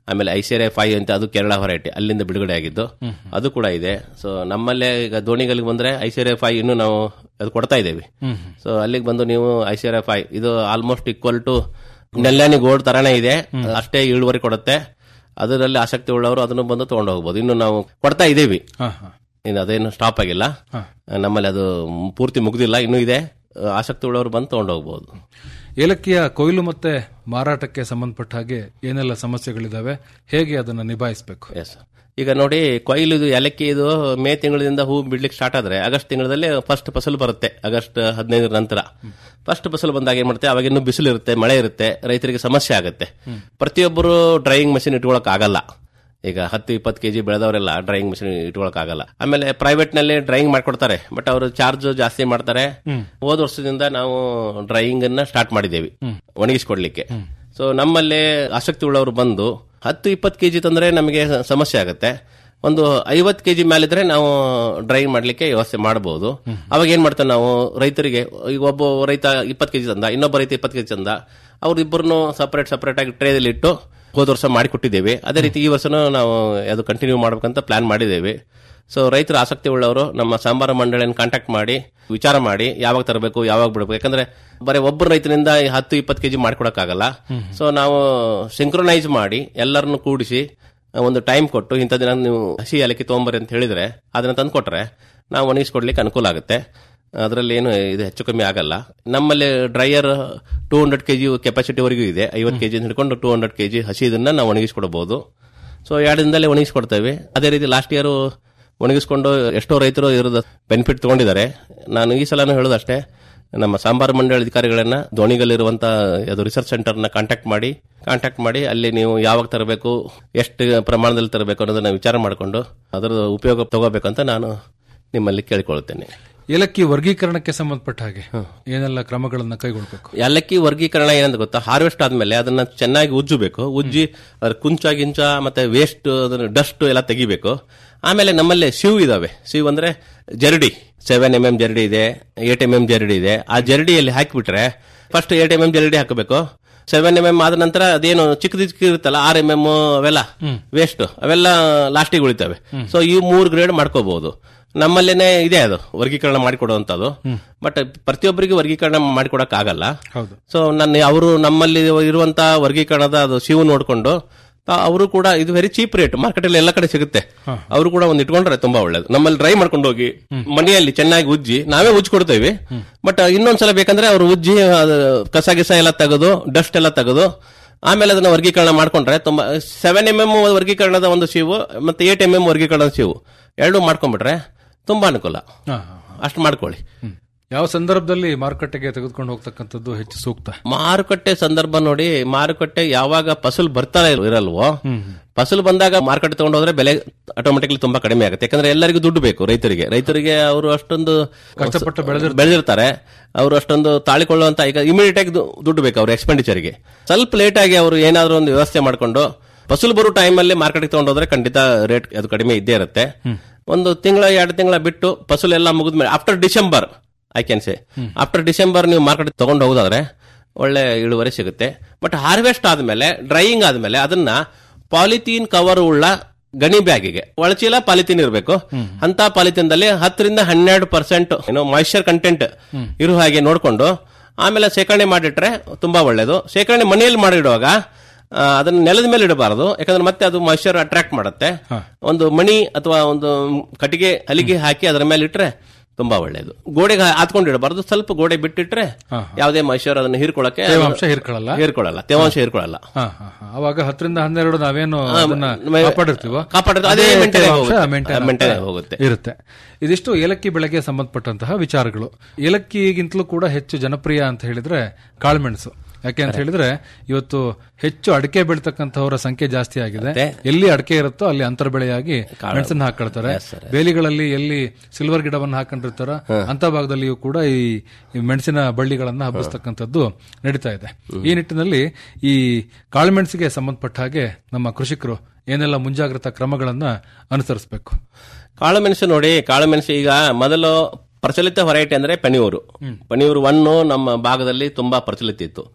ಆಮೇಲೆ ಐಸಿಆರ್ ಫೈವ್ ಅಂತ ಅದು ಕೇರಳ ವೆರೈಟಿ ಅಲ್ಲಿಂದ ಬಿಡುಗಡೆ ಆಗಿದ್ದು ಅದು ಕೂಡ ಇದೆ ಸೊ ನಮ್ಮಲ್ಲೇ ಈಗ ದೋಣಿಗಳಿಗೆ ಬಂದ್ರೆ ಐಸಿಆರ್ ಫೈವ್ ಇನ್ನು ನಾವು ಅದು ಕೊಡ್ತಾ ಇದ್ದೇವೆ ಸೊ ಅಲ್ಲಿಗೆ ಬಂದು ನೀವು ಐಸಿಆರ್ ಫೈವ್ ಇದು almost equal to Njallani gold ತರಾನೇ ಇದೆ ಅಷ್ಟೇ ಇಳುವರಿ ಕೊಡುತ್ತೆ ಅದರಲ್ಲಿ ಆಸಕ್ತಿ ಉಳ್ಳವರು ಅದನ್ನು ಬಂದು ತಗೊಂಡು ಹೋಗ್ಬೋದು ಇನ್ನು ನಾವು ಕೊಡ್ತಾ ಇದ್ದೀವಿ ಹಾ ಹಾ ಇನ್ನು ಅದೇನು ಸ್ಟಾಪ್ ಆಗಿಲ್ಲ ನಮ್ಮಲ್ಲಿ ಅದು ಪೂರ್ತಿ ಮುಗ್ದಿಲ್ಲ ಇನ್ನೂ ಇದೆ ಆಸಕ್ತಿ ಉಳ್ಳವರು ಬಂದು ತಗೊಂಡು ಹೋಗ್ಬೋದು ಏಲಕ್ಕಿಯ ಕೊಯ್ಲು ಮತ್ತೆ ಮಾರಾಟಕ್ಕೆ ಸಂಬಂಧಪಟ್ಟ ಹಾಗೆ ಏನೆಲ್ಲ ಸಮಸ್ಯೆಗಳಿದಾವೆ ಹೇಗೆ ಅದನ್ನ ನಿಭಾಯಿಸಬೇಕು ಎಸ್ ಈಗ ನೋಡಿ ಕೊಯ್ಲು ಇದು ಏಲಕ್ಕಿ ಇದು ಮೇ ತಿಂಗಳಿಂದ ಹೂ ಬಿಡ್ಲಿಕ್ಕೆ ಸ್ಟಾರ್ಟ್ ಆದ್ರೆ ಆಗಸ್ಟ್ ತಿಂಗಳಲ್ಲಿ ಫಸ್ಟ್ ಫಸಲು ಬರುತ್ತೆ ಆಗಸ್ಟ್ ಹದಿನೈದರ ನಂತರ ಫಸ್ಟ್ ಫಸಲು ಬಂದಾಗ ಏನ್ ಮಾಡುತ್ತೆ ಅವಾಗ ಇನ್ನೂ ಬಿಸಿಲು ಇರುತ್ತೆ ಮಳೆ ಇರುತ್ತೆ ರೈತರಿಗೆ ಸಮಸ್ಯೆ ಆಗುತ್ತೆ ಪ್ರತಿಯೊಬ್ಬರು ಡ್ರೈಯಿಂಗ್ ಮಷಿನ್ ಇಟ್ಕೊಳಕ್ ಆಗಲ್ಲ ಈಗ ಹತ್ತು ಇಪ್ಪತ್ತು ಕೆಜಿ ಬೆಳೆದವರೆಲ್ಲ ಡ್ರೈಯಿಂಗ್ ಮಷಿನ್ ಇಟ್ಕೊಳಕ್ ಆಗಲ್ಲ ಆಮೇಲೆ ಪ್ರೈವೇಟ್ ನಲ್ಲಿ ಡ್ರೈಯಿಂಗ್ ಮಾಡ್ಕೊಡ್ತಾರೆ ಬಟ್ ಅವರು ಚಾರ್ಜ್ ಜಾಸ್ತಿ ಮಾಡ್ತಾರೆ ಹೋದ ವರ್ಷದಿಂದ ನಾವು ಡ್ರೈಯಿಂಗ್ ಅನ್ನ ಸ್ಟಾರ್ಟ್ ಮಾಡಿದ್ದೇವೆ ಒಣಗಿಸ್ಕೊಡ್ಲಿಕ್ಕೆ ಸೊ ನಮ್ಮಲ್ಲಿ ಆಸಕ್ತಿ ಉಳ್ಳವರು ಬಂದು ಹತ್ತು ಇಪ್ಪತ್ತು ಕೆಜಿ ತಂದ್ರೆ ನಮಗೆ ಸಮಸ್ಯೆ ಆಗುತ್ತೆ ಒಂದು ಐವತ್ತು ಕೆಜಿ ಮೇಲಿದ್ರೆ ನಾವು ಡ್ರೈಯಿಂಗ್ ಮಾಡ್ಲಿಕ್ಕೆ ವ್ಯವಸ್ಥೆ ಮಾಡಬಹುದು ಅವಾಗ ಏನ್ ಮಾಡ್ತಾನೆ ನಾವು ರೈತರಿಗೆ ಈಗ ಒಬ್ಬ ರೈತ ಇಪ್ಪತ್ತು ಕೆಜಿ ತಂದ ಇನ್ನೊಬ್ಬ ರೈತ ಇಪ್ಪತ್ತು ಕೆಜಿ ತಂದ ಅವ್ರಿಬ್ಬರನ್ನು ಸಪರೇಟ್ ಸಪರೇಟ್ ಆಗಿ ಟ್ರೇದಲ್ಲಿ ಇಟ್ಟು ಹೋದ ವರ್ಷ ಮಾಡಿಕೊಟ್ಟಿದ್ದೇವೆ ಅದೇ ರೀತಿ ಈ ವರ್ಷನೂ ನಾವು ಅದು ಕಂಟಿನ್ಯೂ ಮಾಡ್ಬೇಕಂತ ಪ್ಲಾನ್ ಮಾಡಿದ್ದೇವೆ ಸೊ ರೈತರ ಆಸಕ್ತಿ ಉಳ್ಳವರು ನಮ್ಮ ಸಾಂಬಾರ ಮಂಡಳಿಯನ್ನು ಕಾಂಟ್ಯಾಕ್ಟ್ ಮಾಡಿ ವಿಚಾರ ಮಾಡಿ ಯಾವಾಗ ತರಬೇಕು ಯಾವಾಗ ಬಿಡಬೇಕು ಯಾಕಂದ್ರೆ ಬರೀ ಒಬ್ಬರು ರೈತರಿಂದ ಈ ಹತ್ತು ಇಪ್ಪತ್ತು ಕೆಜಿ ಮಾಡ್ಕೊಡಕ್ಕಾಗಲ್ಲ ಸೊ ನಾವು ಸಿಂಕ್ರೊನೈಸ್ ಮಾಡಿ ಎಲ್ಲರನ್ನು ಕೂಡಿಸಿ ಒಂದು ಟೈಮ್ ಕೊಟ್ಟು ಇಂಥ ದಿನ ನೀವು ಹಸಿ ಏಲಕ್ಕಿ ತೊಗೊಂಬರಿ ಅಂತ ಹೇಳಿದ್ರೆ ಅದನ್ನ ತಂದು ಕೊಟ್ರೆ ನಾವು ಒಣಗಿಸ್ಕೊಡ್ಲಿಕ್ಕೆ ಅನುಕೂಲ ಆಗುತ್ತೆ ಅದರಲ್ಲಿ ಏನು ಇದು ಹೆಚ್ಚು ಕಮ್ಮಿ ಆಗಲ್ಲ ನಮ್ಮಲ್ಲಿ ಡ್ರೈಯರ್ ಟೂ ಹಂಡ್ರೆಡ್ ಕೆಜಿ ಕೆಪಾಸಿಟಿವರೆಗೂ ಇದೆ ಐವತ್ತು ಕೆಜಿ ಹಿಡ್ಕೊಂಡು ಟೂ ಹಂಡ್ರೆಡ್ ಕೆಜಿ ಹಸಿ ಇದನ್ನ ನಾವು ಒಣಗಿಸ್ಕೊಡ್ಬೋದು ಸೊ ಎರಡು ದಿನದಲ್ಲೇ ಒಣಗಿಸ್ಕೊಡ್ತೇವೆ ಅದೇ ರೀತಿ ಲಾಸ್ಟ್ ಇಯರ್ ಒಣಗಿಸ್ಕೊಂಡು ಎಷ್ಟೋ ರೈತರು ಇರೋದು ಬೆನಿಫಿಟ್ ತಗೊಂಡಿದ್ದಾರೆ ನಾನು ಈ ಸಲನೂ ಹೇಳೋದಷ್ಟೇ ನಮ್ಮ ಸಾಂಬಾರು ಮಂಡಳಿ ಅಧಿಕಾರಿಗಳನ್ನ ದೋಣಿಗಲ್ಲಿರುವಂತ ಅದು ರಿಸರ್ಚ್ ಸೆಂಟರ್ನ ಕಾಂಟ್ಯಾಕ್ಟ್ ಮಾಡಿ ಕಾಂಟ್ಯಾಕ್ಟ್ ಮಾಡಿ ಅಲ್ಲಿ ನೀವು ಯಾವಾಗ ತರಬೇಕು ಎಷ್ಟು ಪ್ರಮಾಣದಲ್ಲಿ ತರಬೇಕು ಅನ್ನೋದನ್ನ ವಿಚಾರ ಮಾಡಿಕೊಂಡು ಅದರ ಉಪಯೋಗ ತಗೋಬೇಕಂತ ನಾನು ನಿಮ್ಮಲ್ಲಿ ಕೇಳಿಕೊಳ್ಳುತ್ತೇನೆ ಏಲಕ್ಕಿ ವರ್ಗೀಕರಣಕ್ಕೆ ಸಂಬಂಧಪಟ್ಟ ಹಾಗೆ ಏನೆಲ್ಲ ಕ್ರಮಗಳನ್ನ ಕೈಗೊಳ್ಬೇಕು ಏಲಕ್ಕಿ ವರ್ಗೀಕರಣ ಏನಂತ ಗೊತ್ತಾ ಹಾರ್ವೆಸ್ಟ್ ಆದ್ಮೇಲೆ ಅದನ್ನ ಚೆನ್ನಾಗಿ ಉಜ್ಜಬೇಕು ಉಜ್ಜಿ ಅದ್ರ ಕುಂಚ ಗಿಂಚ ಮತ್ತೆ ವೇಸ್ಟ್ ಡಸ್ಟ್ ಎಲ್ಲ ತೆಗಿಬೇಕು ಆಮೇಲೆ ನಮ್ಮಲ್ಲಿ ಶಿವ್ ಇದಾವೆ ಶಿವ್ ಅಂದ್ರೆ ಜರಡಿ ಸೆವೆನ್ ಎಂ ಎಂ ಜರಡಿ ಇದೆ ಏಟ್ ಎಂ ಎಂ ಜರಡಿ ಇದೆ ಆ ಜರಡಿಯಲ್ಲಿ ಹಾಕಿಬಿಟ್ರೆ ಫಸ್ಟ್ ಏಟ್ ಎಂ ಎಂ ಜರಡಿ ಹಾಕಬೇಕು ಸೆವೆನ್ ಎಂ ಎಂ ಆದ ನಂತರ ಅದೇನು ಚಿಕ್ಕದು ಚಿಕ್ಕ ಇರುತ್ತಲ್ಲ ಆರ್ ಎಂ ಎಂ ಅವೆಲ್ಲ ವೇಸ್ಟ್ ಅವೆಲ್ಲ ಲಾಸ್ಟಿಗೆ ಉಳಿತವೆ ಸೊ ಈ ಮೂರು ಗ್ರೇಡ್ ಮಾಡ್ಕೋಬಹುದು ನಮ್ಮಲ್ಲೇನೆ ಇದೆ ಅದು ವರ್ಗೀಕರಣ ಮಾಡಿಕೊಡುವಂತದ್ದು ಬಟ್ ಪ್ರತಿಯೊಬ್ಬರಿಗೆ ವರ್ಗೀಕರಣ ಮಾಡಿಕೊಡಕ್ ಆಗಲ್ಲ ಹೌದು ಸೊ ನನ್ನ ಅವರು ನಮ್ಮಲ್ಲಿ ಇರುವಂತ ವರ್ಗೀಕರಣದ ಅದು ಶಿವು ನೋಡ್ಕೊಂಡು ಅವರು ಕೂಡ ಇದು ವೆರಿ ಚೀಪ್ ರೇಟ್ ಮಾರ್ಕೆಟ್ ಅಲ್ಲಿ ಎಲ್ಲ ಕಡೆ ಸಿಗುತ್ತೆ ಅವರು ಕೂಡ ಒಂದು ಇಟ್ಕೊಂಡ್ರೆ ತುಂಬಾ ಒಳ್ಳೇದು ನಮ್ಮಲ್ಲಿ ಡ್ರೈ ಮಾಡ್ಕೊಂಡು ಹೋಗಿ ಮನೆಯಲ್ಲಿ ಚೆನ್ನಾಗಿ ಉಜ್ಜಿ ನಾವೇ ಉಜ್ಜಿ ಕೊಡ್ತೇವೆ ಬಟ್ ಇನ್ನೊಂದ್ಸಲ ಬೇಕಂದ್ರೆ ಅವರು ಉಜ್ಜಿ ಅದು ಕಸ ಗಿಸ ಎಲ್ಲ ತೆಗೆದು ಡಸ್ಟ್ ಎಲ್ಲ ತೆಗೆದು ಆಮೇಲೆ ಅದನ್ನ ವರ್ಗೀಕರಣ ಮಾಡ್ಕೊಂಡ್ರೆ ತುಂಬಾ ಸೆವೆನ್ ಎಂ ಎಂ ವರ್ಗೀಕರಣದ ಒಂದು ಶಿವು ಮತ್ತೆ ಏಟ್ ಎಂ ಎಂ ವರ್ಗೀಕರಣದ ಶಿವು ಎರಡೂ ಮಾಡ್ಕೊಂಡ್ಬಿಟ್ರೆ ತುಂಬಾ ಅನುಕೂಲ ಹಾ, ಹಾ. ಅಷ್ಟು ಮಾಡ್ಕೊಳ್ಳಿ ಹ್ಮ್. ಯಾವ ಸಂದರ್ಭದಲ್ಲಿ ಮಾರುಕಟ್ಟೆಗೆ ತೆಗೆದುಕೊಂಡು ಹೋಗ್ತಕ್ಕಂಥದ್ದು ಹೆಚ್ಚು ಸೂಕ್ತ ಮಾರುಕಟ್ಟೆ ಸಂದರ್ಭ ನೋಡಿ ಮಾರುಕಟ್ಟೆ ಯಾವಾಗ ಫಸಲು ಬರ್ತಾ ಇರಲ್ವೋ ಫಸಲು ಬಂದಾಗ ಮಾರುಕಟ್ಟೆ ತಗೊಂಡೋದ್ರೆ ಬೆಲೆ ಆಟೋಮೆಟಿಕ್ಲಿ ತುಂಬಾ ಕಡಿಮೆ ಆಗುತ್ತೆ ಯಾಕಂದ್ರೆ ಎಲ್ಲರಿಗೂ ದುಡ್ಡು ಬೇಕು ರೈತರಿಗೆ ರೈತರಿಗೆ ಅವರು ಅಷ್ಟೊಂದು ಕಷ್ಟಪಟ್ಟು ಬೆಳೆದಿರ್ತಾರೆ. ಬೆಳೆದಿರ್ತಾರೆ ಅವರು ಅಷ್ಟೊಂದು ತಾಳಿಕೊಳ್ಳುವಂತ ಈಗ ಇಮಿಡಿಯೇಟ್ ಆಗಿ ದು- ದುಡ್ಡು ಬೇಕು ಅವ್ರ ಎಕ್ಸ್ಪೆಂಡಿಚರ್ಗೆ ಸ್ವಲ್ಪ ಲೇಟ್ ಆಗಿ ಅವರು ಏನಾದರೂ ಒಂದು ವ್ಯವಸ್ಥೆ ಮಾಡ್ಕೊಂಡು ಫಸಲು ಬರೋ ಟೈಮಲ್ಲಿ ಮಾರ್ಕೆಟ್ಗೆ ತಗೊಂಡೋದ್ರೆ ಖಂಡಿತ ರೇಟ್ ಅದು ಕಡಿಮೆ ಇದ್ದೇ ಇರುತ್ತೆ ಒಂದು ತಿಂಗಳ ಎರಡು ತಿಂಗಳ ಬಿಟ್ಟು ಫಸಲು ಎಲ್ಲ ಮುಗಿದ್ಮೇಲೆ after December I can say after December ನೀವು ಮಾರ್ಕೆಟ್ ತಗೊಂಡು ಹೋಗೋದಾದ್ರೆ ಒಳ್ಳೆ ಇಳುವರಿ ಸಿಗುತ್ತೆ ಬಟ್ ಹಾರ್ವೆಸ್ಟ್ ಆದ್ಮೇಲೆ ಡ್ರೈಯಿಂಗ್ ಆದ್ಮೇಲೆ ಅದನ್ನ ಪಾಲಿಥೀನ್ ಕವರ್ ಉಳ್ಳ ಗಣಿ ಬ್ಯಾಗಿಗೆ ಒಳಚೀಲ ಪಾಲಿಥೀನ್ ಇರಬೇಕು ಅಂತ ಪಾಲಿಥೀನ್ದಲ್ಲಿ ಹತ್ತರಿಂದ ಹನ್ನೆರಡು ಪರ್ಸೆಂಟ್ ಏನೋ ಮಾಯಿಶ್ಚರ್ ಕಂಟೆಂಟ್ ಇರೋ ಹಾಗೆ ನೋಡ್ಕೊಂಡು ಆಮೇಲೆ ಶೇಖರಣೆ ಮಾಡಿಟ್ರೆ ತುಂಬಾ ಒಳ್ಳೇದು ಶೇಖರಣೆ ಮನೆಯಲ್ಲಿ ಮಾಡಿಡುವಾಗ ಆ, ಅದನ್ನ ನೆಲದ ಮೇಲೆ ಇಡಬಾರದು ಯಾಕಂದ್ರೆ ಮತ್ತೆ ಅದು ಮಾಯಿಶ್ಚರ್ ಅಟ್ರಾಕ್ಟ್ ಮಾಡುತ್ತೆ ಒಂದು ಮಣಿ ಅಥವಾ ಒಂದು ಕಟ್ಟಿಗೆ ಹಲಿಗೆ ಹಾಕಿ ಅದರ ಮೇಲೆ ಇಟ್ರೆ ತುಂಬಾ ಒಳ್ಳೇದು ಗೋಡೆಗೆ ಹಾತ್ಕೊಂಡು ಇಡಬಾರದು ಸ್ವಲ್ಪ ಗೋಡೆ ಬಿಟ್ಟಿಟ್ರೆ ಯಾವುದೇ ಮಾಯಿಶ್ಚರ್ ಅದನ್ನ ಹೀರ್ಕೊಳ್ಳಕ್ಕೆ ತೇವಾಂಶ ಹೀರ್ಕೊಳ್ಳಲ್ಲ ಹೀರ್ಕೊಳ್ಳಲ್ಲ ತೇವಾಂಶ ಹೀರ್ಕೊಳ್ಳಲ್ಲ ಹಾ, ಹಾ, ಹಾ. ಅವಾಗ ಹತ್ತರಿಂದ ಹನ್ನೆರಡು ನಾವೇನು ಅದನ್ನ ಮ- ಕಾಪಾಡಿರ್ತೀವೋ ಕಾಪಾಡಿರ್ತೀವಿ. ಅದೇ ಅದೇ maintain ತೇವಾಂಶ ಆಗಿ maintain ಹೋಗುತ್ತೆ. maintain ಆಗ್ತಾ ಆಗಿ ಹೋಗುತ್ತೆ. ಇರುತ್ತೆ ಇದಿಷ್ಟು ಏಲಕ್ಕಿ ಬೆಳೆಗೆ ಸಂಬಂಧಪಟ್ಟಂತಹ ವಿಚಾರಗಳು ಏಲಕ್ಕಿಗಿಂತಲೂ ಕೂಡ ಹೆಚ್ಚು ಜನಪ್ರಿಯ ಅಂತ ಹೇಳಿದ್ರೆ ಕಾಳುಮೆಣಸು ಯಾಕೆ ಅಂತ ಹೇಳಿದ್ರೆ ಇವತ್ತು ಹೆಚ್ಚು ಅಡಿಕೆ ಬೆಳ್ತಕ್ಕಂಥವರ ಸಂಖ್ಯೆ ಜಾಸ್ತಿ ಆಗಿದೆ ಎಲ್ಲಿ ಅಡಿಕೆ ಇರುತ್ತೋ ಅಲ್ಲಿ ಅಂತರ ಬೆಳೆಯಾಗಿ ಮೆಣಸನ್ನ ಹಾಕೊಳ್ತಾರೆ ಬೇಲಿಗಳಲ್ಲಿ ಎಲ್ಲಿ ಸಿಲ್ವರ್ ಗಿಡವನ್ನು ಹಾಕೊಂಡಿರ್ತಾರೋ ಅಂತ ಭಾಗದಲ್ಲಿಯೂ ಕೂಡ ಈ ಈ ಮೆಣಸಿನ ಬಳ್ಳಿಗಳನ್ನ ಹಬ್ಬಿಸ್ತಕ್ಕಂಥದ್ದು ನಡೀತಾ ಇದೆ ಈ ನಿಟ್ಟಿನಲ್ಲಿ ಈ ಕಾಳುಮೆಣಸಿಗೆ ಸಂಬಂಧಪಟ್ಟ ಹಾಗೆ ನಮ್ಮ ಕೃಷಿಕರು ಏನೆಲ್ಲ ಮುಂಜಾಗ್ರತಾ ಕ್ರಮಗಳನ್ನ ಅನುಸರಿಸಬೇಕು ಕಾಳುಮೆಣಸು ನೋಡಿ ಕಾಳುಮೆಣಸು ಈಗ ಮೊದಲು ಪ್ರಚಲಿತ ವೆರೈಟಿ ಅಂದ್ರೆ ಪನಿಯೂರು ಪನಿಯೂರು ಒನ್ನು ನಮ್ಮ ಭಾಗದಲ್ಲಿ ತುಂಬಾ ಪ್ರಚಲಿತ ಇತ್ತು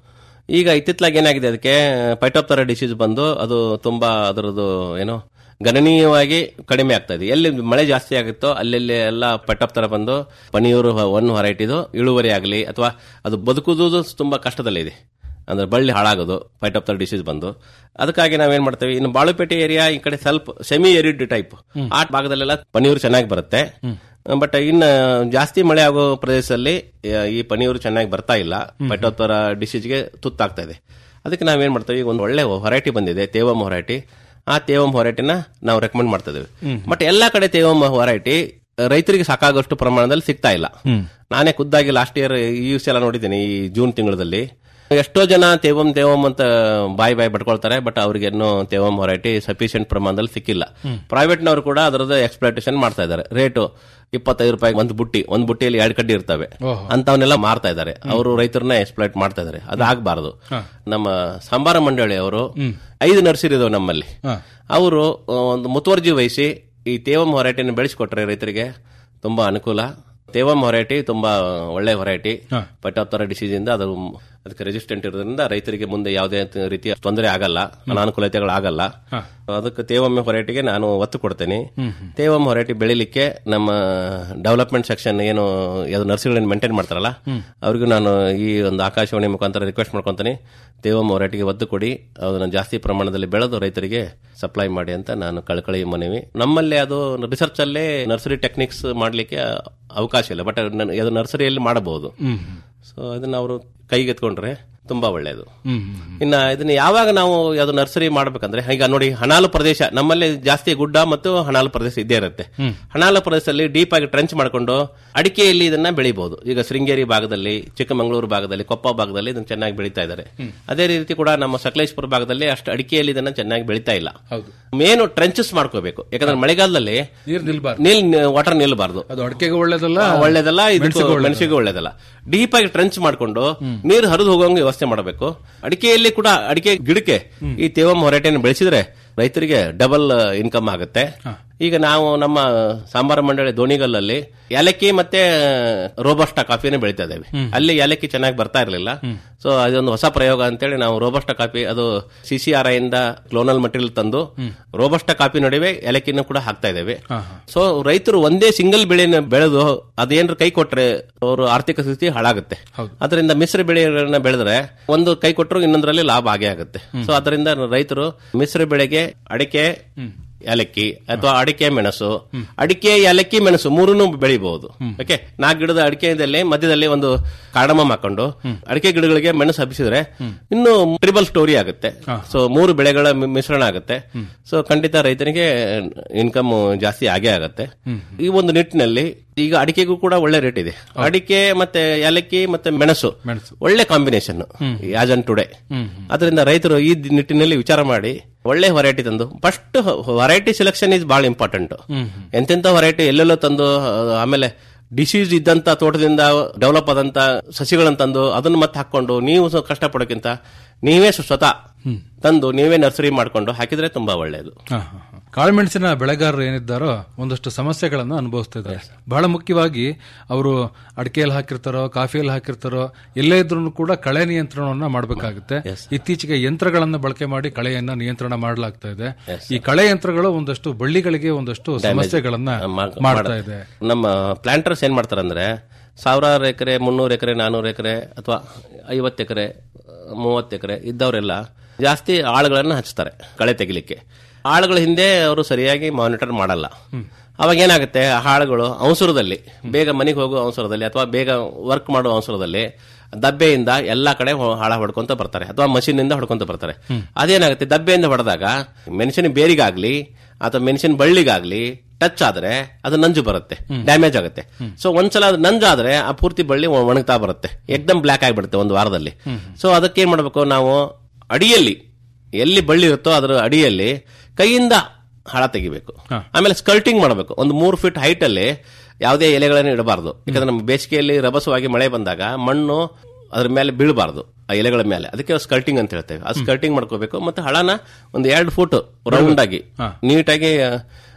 ಈಗ ಇತ್ತಿತ್ತಲಾಗಿ ಏನಾಗಿದೆ ಅದಕ್ಕೆ ಪೈಟೋಪ್ತರ ಡಿಸೀಸ್ ಬಂದು ಅದು ತುಂಬಾ ಅದರದ್ದು ಏನು ಗಣನೀಯವಾಗಿ ಕಡಿಮೆ ಆಗ್ತಾ ಇದೆ ಎಲ್ಲಿ ಮಳೆ ಜಾಸ್ತಿ ಆಗುತ್ತೋ ಅಲ್ಲೆಲ್ಲಿ ಎಲ್ಲ ಪೈಟೋಪ್ತರ ಬಂದು ಪನಿಯೂರು ಒನ್ ವೆರೈಟಿದು ಇಳುವರಿ ಆಗಲಿ ಅಥವಾ ಅದು ಬದುಕುವುದು ತುಂಬಾ ಕಷ್ಟದಲ್ಲಿದೆ ಅಂದ್ರೆ ಬಳ್ಳಿ ಹಾಳಾಗೋದು ಪೈಟೋಪ್ತರ ಡಿಸೀಸ್ ಬಂದು ಅದಕ್ಕಾಗಿ ನಾವೇನ್ ಮಾಡ್ತೇವೆ ಇನ್ನು ಬಾಳುಪೇಟೆ ಏರಿಯಾ ಈ ಕಡೆ ಸ್ವಲ್ಪ ಸೆಮಿ ಎರಿಡ್ ಟೈಪ್ ಆ ಭಾಗದಲ್ಲೆಲ್ಲ ಪನೀರು ಚೆನ್ನಾಗಿ ಬರುತ್ತೆ ಬಟ್ ಇನ್ನು ಜಾಸ್ತಿ ಮಳೆ ಆಗೋ ಪ್ರದೇಶದಲ್ಲಿ ಆ, ಈ ಪನೀರು ಚೆನ್ನಾಗಿ ಬರ್ತಾ ಇಲ್ಲ ಪೈಟೋಪ್ತರ ಡಿಸೀಸ್ಗೆ ತುತ್ತಾಗ್ತಾ ಇದೆ ಅದಕ್ಕೆ ನಾವೇನ್ ಮಾಡ್ತೇವೆ ಈಗ ಒಂದು ಒಳ್ಳೆ ಹೊರೈಟಿ ಬಂದಿದೆ ತೇವಮ್ ಹೊರೈಟಿ ಆ ತೇವಮ್ ಹೊರೈಟಿನ ನಾವು ರೆಕಮೆಂಡ್ ಮಾಡ್ತಾ ಇದ್ದೇವೆ ಬಟ್ ಎಲ್ಲಾ ಕಡೆ ತೇವಮ್ ಹೊರೈಟಿ ರೈತರಿಗೆ ಸಾಕಾಗುವಷ್ಟು ಪ್ರಮಾಣದಲ್ಲಿ ಸಿಗ್ತಾ ಇಲ್ಲ ನಾನೇ ಖುದ್ದಾಗಿ ಲಾಸ್ಟ್ ಇಯರ್ ಈ ವಿಷಯ ಎಲ್ಲ ನೋಡಿದ್ದೀನಿ ಈ ಜೂನ್ ತಿಂಗಳಲ್ಲಿ ಎಷ್ಟೋ ಜನ ತೇವಂ ತೇವಂ ಅಂತ ಬಾಯಿ ಬಾಯಿ ಪಡ್ಕೊಳ್ತಾರೆ ಬಟ್ ಅವ್ರಿಗೆ ಇನ್ನೂ ತೇವಂ ಹೊರೈಟಿ ಸಫಿಶಿಯಂಟ್ ಪ್ರಮಾಣದಲ್ಲಿ ಸಿಕ್ಕಿಲ್ಲ ಪ್ರೈವೇಟ್ನವರು ಕೂಡ ಅದರದ್ದು ಎಕ್ಸ್ಪ್ಲೈಟೇಷನ್ ಮಾಡ್ತಾ ಇದ್ದಾರೆ ರೇಟು ಇಪ್ಪತ್ತೈದು ರೂಪಾಯಿ ಒಂದು ಬುಟ್ಟಿ ಒಂದು ಬುಟ್ಟಿಯಲ್ಲಿ ಎರಡು ಕಡ್ಡಿ ಇರ್ತವೆ ಅಂತವನ್ನೆಲ್ಲ ಮಾರ್ತಾ ಇದ್ದಾರೆ ಅವರು ರೈತರನ್ನ ಎಕ್ಸ್ಪ್ಲೈಟ್ ಮಾಡ್ತಾ ಇದ್ದಾರೆ ಅದಾಗಬಾರದು ನಮ್ಮ ಸಂಬಾರ ಮಂಡಳಿ ಅವರು ಐದು ನರ್ಸರಿ ಇದಾವೆ ನಮ್ಮಲ್ಲಿ ಅವರು ಒಂದು ಮುತುವರ್ಜಿ ವಹಿಸಿ ಈ ತೇವಂ ಹೊರೈಟಿಯನ್ನು ಬೆಳೆಸಿಕೊಟ್ರೆ ರೈತರಿಗೆ ತುಂಬಾ ಅನುಕೂಲ ತೇವಂ ಹೊರೈಟಿ ತುಂಬಾ ಒಳ್ಳೆ ಹೊರೈಟಿ ಪೈಟಾಪ್ತರ ಡಿಸೀಸ್ ಇಂದ ಅದು ಅದಕ್ಕೆ ರೆಸಿಸ್ಟೆಂಟ್ ಇರೋದ್ರಿಂದ ರೈತರಿಗೆ ಮುಂದೆ ಯಾವುದೇ ರೀತಿಯ ತೊಂದರೆ ಆಗಲ್ಲ ಅನಾನುಕೂಲತೆಗಳು ಆಗಲ್ಲ ಅದಕ್ಕೆ ತೇವಂ ಹೊರೈಟಿಗೆ ನಾನು ಒತ್ತು ಕೊಡ್ತೇನೆ ತೇವಂ ಹೊರೈಟಿ ಬೆಳಿಲಿಕ್ಕೆ ನಮ್ಮ ಡೆವಲಪ್ಮೆಂಟ್ ಸೆಕ್ಷನ್ ಏನು ಯಾವ್ದು ನರ್ಸರಿಗಳನ್ನು ಮೇಂಟೈನ್ ಮಾಡ್ತಾರಲ್ಲ ಅವ್ರಿಗೂ ನಾನು ಈ ಒಂದು ಆಕಾಶವಾಣಿ ಮುಖಾಂತರ ರಿಕ್ವೆಸ್ಟ್ ಮಾಡ್ಕೊಂತೀನಿ ತೇವಂ ಹೊರೈಟಿಗೆ ಒತ್ತು ಕೊಡಿ ಅದನ್ನ ಜಾಸ್ತಿ ಪ್ರಮಾಣದಲ್ಲಿ ಬೆಳೆದು ರೈತರಿಗೆ ಸಪ್ಲೈ ಮಾಡಿ ಅಂತ ನಾನು ಕಳ್ಕಳಿ ಮನವಿ ನಮ್ಮಲ್ಲಿ ಅದು ರಿಸರ್ಚ್ ಅಲ್ಲೇ ನರ್ಸರಿ ಟೆಕ್ನಿಕ್ಸ್ ಮಾಡ್ಲಿಕ್ಕೆ ಅವಕಾಶ ಇಲ್ಲ ಬಟ್ ಅದು ನರ್ಸರಿಯಲ್ಲಿ ಮಾಡಬಹುದು ಸೊ ಅದನ್ನ ಅವರು ಕೈಗೆತ್ಕೊಂಡ್ರೆ ತುಂಬಾ ಒಳ್ಳೆಯದು ಇನ್ನ ಇದನ್ನ ಯಾವಾಗ ನಾವು ಯಾವ್ದು ನರ್ಸರಿ ಮಾಡ್ಬೇಕಂದ್ರೆ ಈಗ ನೋಡಿ ಹಣಾಲು ಪ್ರದೇಶ ನಮ್ಮಲ್ಲಿ ಜಾಸ್ತಿ ಗುಡ್ಡ ಮತ್ತು ಹಣಾಲು ಪ್ರದೇಶ ಇದ್ದೇ ಇರುತ್ತೆ ಹಣಾಲು ಪ್ರದೇಶದಲ್ಲಿ ಡೀಪ್ ಆಗಿ ಟ್ರೆಂಚ್ ಮಾಡ್ಕೊಂಡು ಅಡಿಕೆಯಲ್ಲಿ ಇದನ್ನ ಬೆಳಿಬಹುದು ಈಗ ಶೃಂಗೇರಿ ಭಾಗದಲ್ಲಿ ಚಿಕ್ಕಮಗಳೂರು ಭಾಗದಲ್ಲಿ ಕೊಪ್ಪ ಭಾಗದಲ್ಲಿ ಇದನ್ನ ಚೆನ್ನಾಗಿ ಬೆಳೀತಾ ಇದ್ದಾರೆ ಅದೇ ರೀತಿ ಕೂಡ ನಮ್ಮ ಸಕಲೇಶ್ಪುರ ಭಾಗದಲ್ಲಿ ಅಷ್ಟು ಅಡಿಕೆಯಲ್ಲಿ ಇದನ್ನ ಚೆನ್ನಾಗಿ ಬೆಳೀತಾ ಇಲ್ಲ ಹೌದು ಮೇನು ಟ್ರೆಂಚಸ್ ಮಾಡ್ಕೋಬೇಕು ಯಾಕಂದ್ರೆ ಮಳೆಗಾಲದಲ್ಲಿ ನೀರ್ ನಿಲ್ಬಾರ್ದು ನೀಲ್ ವಾಟರ್ ನಿಲ್ಲಬಾರ್ದು ಅದು ಅಡಿಕೆಗೆ ಒಳ್ಳೇದಲ್ಲ ಒಳ್ಳೇದಲ್ಲ ಇದು ಮೆಣಸಿಗೆ ಒಳ್ಳೇದಲ್ಲ ಡೀಪ್ ಆಗಿ ಟ್ರೆಂಚ್ ಮಾಡ್ಕೊಂಡು ನೀರು ಹರಿದು ಹೋಗೋಂಗೆ ವ್ಯವಸ್ಥೆ ಮಾಡಬೇಕು ಅಡಿಕೆಯಲ್ಲಿ ಕೂಡ ಅಡಿಕೆ ಗಿಡಕ್ಕೆ ಈ ತೇವಂ ಹೊರಟೆಯನ್ನು ಬೆಳೆಸಿದ್ರೆ ರೈತರಿಗೆ ಡಬಲ್ ಇನ್ಕಮ್ ಆಗುತ್ತೆ ಈಗ ನಾವು ನಮ್ಮ ಸಾಂಬಾರ ಮಂಡಳಿ ದೋಣಿಗಲ್ಲಲ್ಲಿ ಏಲಕ್ಕಿ ಮತ್ತೆ ರೋಬಸ್ಟಾ ಕಾಫಿನೇ ಬೆಳಿತಾ ಇದ್ದೇವೆ ಅಲ್ಲಿ ಏಲಕ್ಕಿ ಚೆನ್ನಾಗಿ ಬರ್ತಾ ಇರಲಿಲ್ಲ ಸೊ ಅದೊಂದು ಹೊಸ ಪ್ರಯೋಗ ಅಂತೇಳಿ ನಾವು ರೋಬಸ್ಟಾ ಕಾಫಿ ಅದು ಸಿ ಸಿ ಆರ್ ಇಂದ ಕ್ಲೋನಲ್ ಮಟೀರಿಯಲ್ ತಂದು ರೋಬಸ್ಟಾ ಕಾಫಿ ನಡುವೆ ಏಲಕ್ಕಿನ ಕೂಡ ಹಾಕ್ತಾ ಇದ್ದೇವೆ ಸೊ ರೈತರು ಒಂದೇ ಸಿಂಗಲ್ ಬೆಳೆನ ಬೆಳೆದು ಅದೇನ್ರ ಕೈ ಕೊಟ್ರೆ ಅವರು ಆರ್ಥಿಕ ಸ್ಥಿತಿ ಹಾಳಾಗುತ್ತೆ ಅದರಿಂದ ಮಿಶ್ರ ಬೆಳೆಗಳನ್ನ ಬೆಳೆದ್ರೆ ಒಂದು ಕೈ ಕೊಟ್ಟರು ಇನ್ನೊಂದರಲ್ಲಿ ಲಾಭ ಆಗೇ ಆಗುತ್ತೆ ಸೊ ಅದರಿಂದ ರೈತರು ಮಿಶ್ರ ಬೆಳೆಗೆ ಅಡಿಕೆ ಏಲಕ್ಕಿ ಅಥವಾ ಅಡಿಕೆ ಮೆಣಸು ಅಡಿಕೆ ಏಲಕ್ಕಿ ಮೆಣಸು ಮೂರನ್ನು ಬೆಳಿಬಹುದು ಓಕೆ ನಾಲ್ಕು ಗಿಡದ ಅಡಿಕೆದಲ್ಲಿ ಮಧ್ಯದಲ್ಲಿ ಒಂದು ಕಾರ್ಡಮಮ್ ಹಾಕೊಂಡು ಅಡಿಕೆ ಗಿಡಗಳಿಗೆ ಮೆಣಸು ಹಬ್ಬಿಸಿದ್ರೆ ಇನ್ನು ಟ್ರಿಬಲ್ ಸ್ಟೋರಿ ಆಗುತ್ತೆ ಸೊ ಮೂರು ಬೆಳೆಗಳ ಮಿ- ಮಿಶ್ರಣ ಆಗುತ್ತೆ ಸೊ ಖಂಡಿತ ರೈತನಿಗೆ ಇನ್ಕಮ್ ಜಾಸ್ತಿ ಆಗೇ ಆಗುತ್ತೆ ಈ ಒಂದು ನಿಟ್ಟಿನಲ್ಲಿ ಈಗ ಅಡಿಕೆಗೂ ಕೂಡ ಒಳ್ಳೆ ರೇಟ್ ಇದೆ ಅಡಿಕೆ ಮತ್ತೆ ಏಲಕ್ಕಿ ಮತ್ತೆ ಮೆಣಸು ಮೆಣಸು. ಒಳ್ಳೆ ಕಾಂಬಿನೇಷನ್ ಆಸ್ ಅನ್ ಟುಡೇ ಅದರಿಂದ ರೈತರು ಈ ನಿಟ್ಟಿನಲ್ಲಿ ವಿಚಾರ ಮಾಡಿ ಒಳ್ಳೆ ವೆರೈಟಿ ತಂದು ಫಸ್ಟ್ ವೆರೈಟಿ ಸೆಲೆಕ್ಷನ್ ಇಸ್ ಬಹಳ ಇಂಪಾರ್ಟೆಂಟ್ ಎಂತೆಂತ ವೆರೈಟಿ ಎಲ್ಲೆಲ್ಲೋ ತಂದು ಆ, ಆಮೇಲೆ ಡಿಸೀಸ್ ಇದ್ದಂತ ತೋಟದಿಂದ ಡೆವಲಪ್ ಆದಂತ ಸಸಿಗಳನ್ನ ತಂದು ಅದನ್ನ ಮತ್ತೆ ಹಾಕೊಂಡು ನೀವು ಸ್ವಲ್ಪ ಕಷ್ಟ ಪಡೋಕ್ಕಿಂತ ನೀವೇ ಸ್ವತಃ ತಂದು ನೀವೇ ನರ್ಸರಿ ಮಾಡ್ಕೊಂಡು ಹಾಕಿದ್ರೆ ತುಂಬಾ ಒಳ್ಳೆಯದು ಹಾ, ಹಾ, ಹಾ. ಕಾಳುಮೆಣಸಿನ ಬೆಳೆಗಾರರು ಏನಿದ್ದಾರೋ ಒಂದಷ್ಟು ಸಮಸ್ಯೆಗಳನ್ನು ಅನುಭವಿಸ್ತಾ ಇದ್ದಾರೆ ಬಹಳ ಮುಖ್ಯವಾಗಿ ಅವರು ಅಡಿಕೆಯಲ್ಲಿ ಹಾಕಿರ್ತಾರೋ ಕಾಫಿಯಲ್ಲಿ ಹಾಕಿರ್ತಾರೋ ಎಲ್ಲೇ ಇದ್ರೂ ಕೂಡ ಕಳೆ ನಿಯಂತ್ರಣವನ್ನ ಮಾಡಬೇಕಾಗುತ್ತೆ ಇತ್ತೀಚೆಗೆ ಯಂತ್ರಗಳನ್ನ ಬಳಕೆ ಮಾಡಿ ಕಳೆಯನ್ನ ನಿಯಂತ್ರಣ ಮಾಡಲಾಗ್ತಾ ಇದೆ ಈ ಕಳೆ ಯಂತ್ರಗಳು ಒಂದಷ್ಟು ಬಳ್ಳಿಗಳಿಗೆ ಒಂದಷ್ಟು ಸಮಸ್ಯೆಗಳನ್ನ ಮಾ- ಮಾಡ್ತಾ ಇದೆ ನಮ್ಮ ಪ್ಲಾಂಟರ್ಸ್ ಏನ್ ಮಾಡ್ತಾರಂದ್ರೆ ಸಾವಿರಾರು ಎಕರೆ ಮುನ್ನೂರು ಎಕರೆ ನಾನೂರು ಎಕರೆ ಅಥವಾ ಐವತ್ತು ಎಕರೆ ಮೂವತ್ತು ಎಕರೆ ಇದ್ದವರೆಲ್ಲ ಜಾಸ್ತಿ ಆಳುಗಳನ್ನ ಹಚ್ತಾರೆ ಕಳೆ ತೆಗಿಲಿಕ್ಕೆ ಆಳುಗಳ ಹಿಂದೆ ಅವರು ಸರಿಯಾಗಿ ಮಾನಿಟರ್ ಮಾಡಲ್ಲ ಅವಾಗ ಏನಾಗುತ್ತೆ ಆ ಆಳುಗಳು ಅವಸರದಲ್ಲಿ ಬೇಗ ಮನೆಗೆ ಹೋಗೋ ಅವಸರದಲ್ಲಿ ಅಥವಾ ಬೇಗ ವರ್ಕ್ ಮಾಡೋ ಅವಸರದಲ್ಲಿ ದಬ್ಬೆಯಿಂದ ಎಲ್ಲಾ ಕಡೆ ಹೊ- ಹಾಳ ಹೊಡ್ಕೊಂತ ಬರ್ತಾರೆ ಅಥವಾ ಮಷೀನ್ ಇಂದ ಹೊಡ್ಕೊಂತ ಬರ್ತಾರೆ ಅದೇನಾಗುತ್ತೆ ದಬ್ಬೆಯಿಂದ ಹೊಡೆದಾಗ ಮೆಣಸಿನ ಬೇರಿಗಾಗ್ಲಿ ಅಥವಾ ಮೆಣಸಿನ ಬಳ್ಳಿಗಾಗ್ಲಿ ಟಚ್ ಆದ್ರೆ ಅದು ನಂಜು ಬರುತ್ತೆ ಡ್ಯಾಮೇಜ್ ಆಗುತ್ತೆ ಸೊ ಒಂದ್ಸಲ ಅದು ನಂಜು ಆದ್ರೆ ಆ ಪೂರ್ತಿ ಬಳ್ಳಿ ಒ- ಒಣಗ್ತಾ ಬರುತ್ತೆ ಎಕ್ದಮ್ ಬ್ಲಾಕ್ ಆಗಿಬಿಡುತ್ತೆ ಒಂದು ವಾರದಲ್ಲಿ ಸೊ ಅದಕ್ಕೆ ಏನ್ ಮಾಡ್ಬೇಕು ನಾವು ಅಡಿಯಲ್ಲಿ ಎಲ್ಲಿ ಬಳ್ಳಿ ಇರುತ್ತೋ ಅದರ ಅಡಿಯಲ್ಲಿ ಕೈಯಿಂದ ಹಳ ತೆಗಿಬೇಕು ಆಮೇಲೆ ಸ್ಕಲ್ಟಿಂಗ್ ಮಾಡಬೇಕು ಒಂದು ಮೂರು ಫೀಟ್ ಹೈಟ್ ಅಲ್ಲಿ ಯಾವುದೇ ಎಲೆಗಳನ್ನು ಇಡಬಾರ್ದು ಯಾಕಂದ್ರೆ ನಮ್ಮ ಬೇಸಿಗೆಯಲ್ಲಿ ರಭಸವಾಗಿ ಮಳೆ ಬಂದಾಗ ಮಣ್ಣು ಅದ್ರ ಮೇಲೆ ಬೀಳಬಾರ್ದು ಆ ಎಲೆಗಳ ಮೇಲೆ ಅದಕ್ಕೆ ಸ್ಕಲ್ಟಿಂಗ್ ಅಂತ ಹೇಳ್ತೇವೆ ಆ ಸ್ಕಲ್ಟಿಂಗ್ ಮಾಡ್ಕೋಬೇಕು ಮತ್ತೆ ಹಳನ ಒಂದು ಎರಡು ಫೂಟ್ ರೌಂಡ್ ಆಗಿ ನೀಟಾಗಿ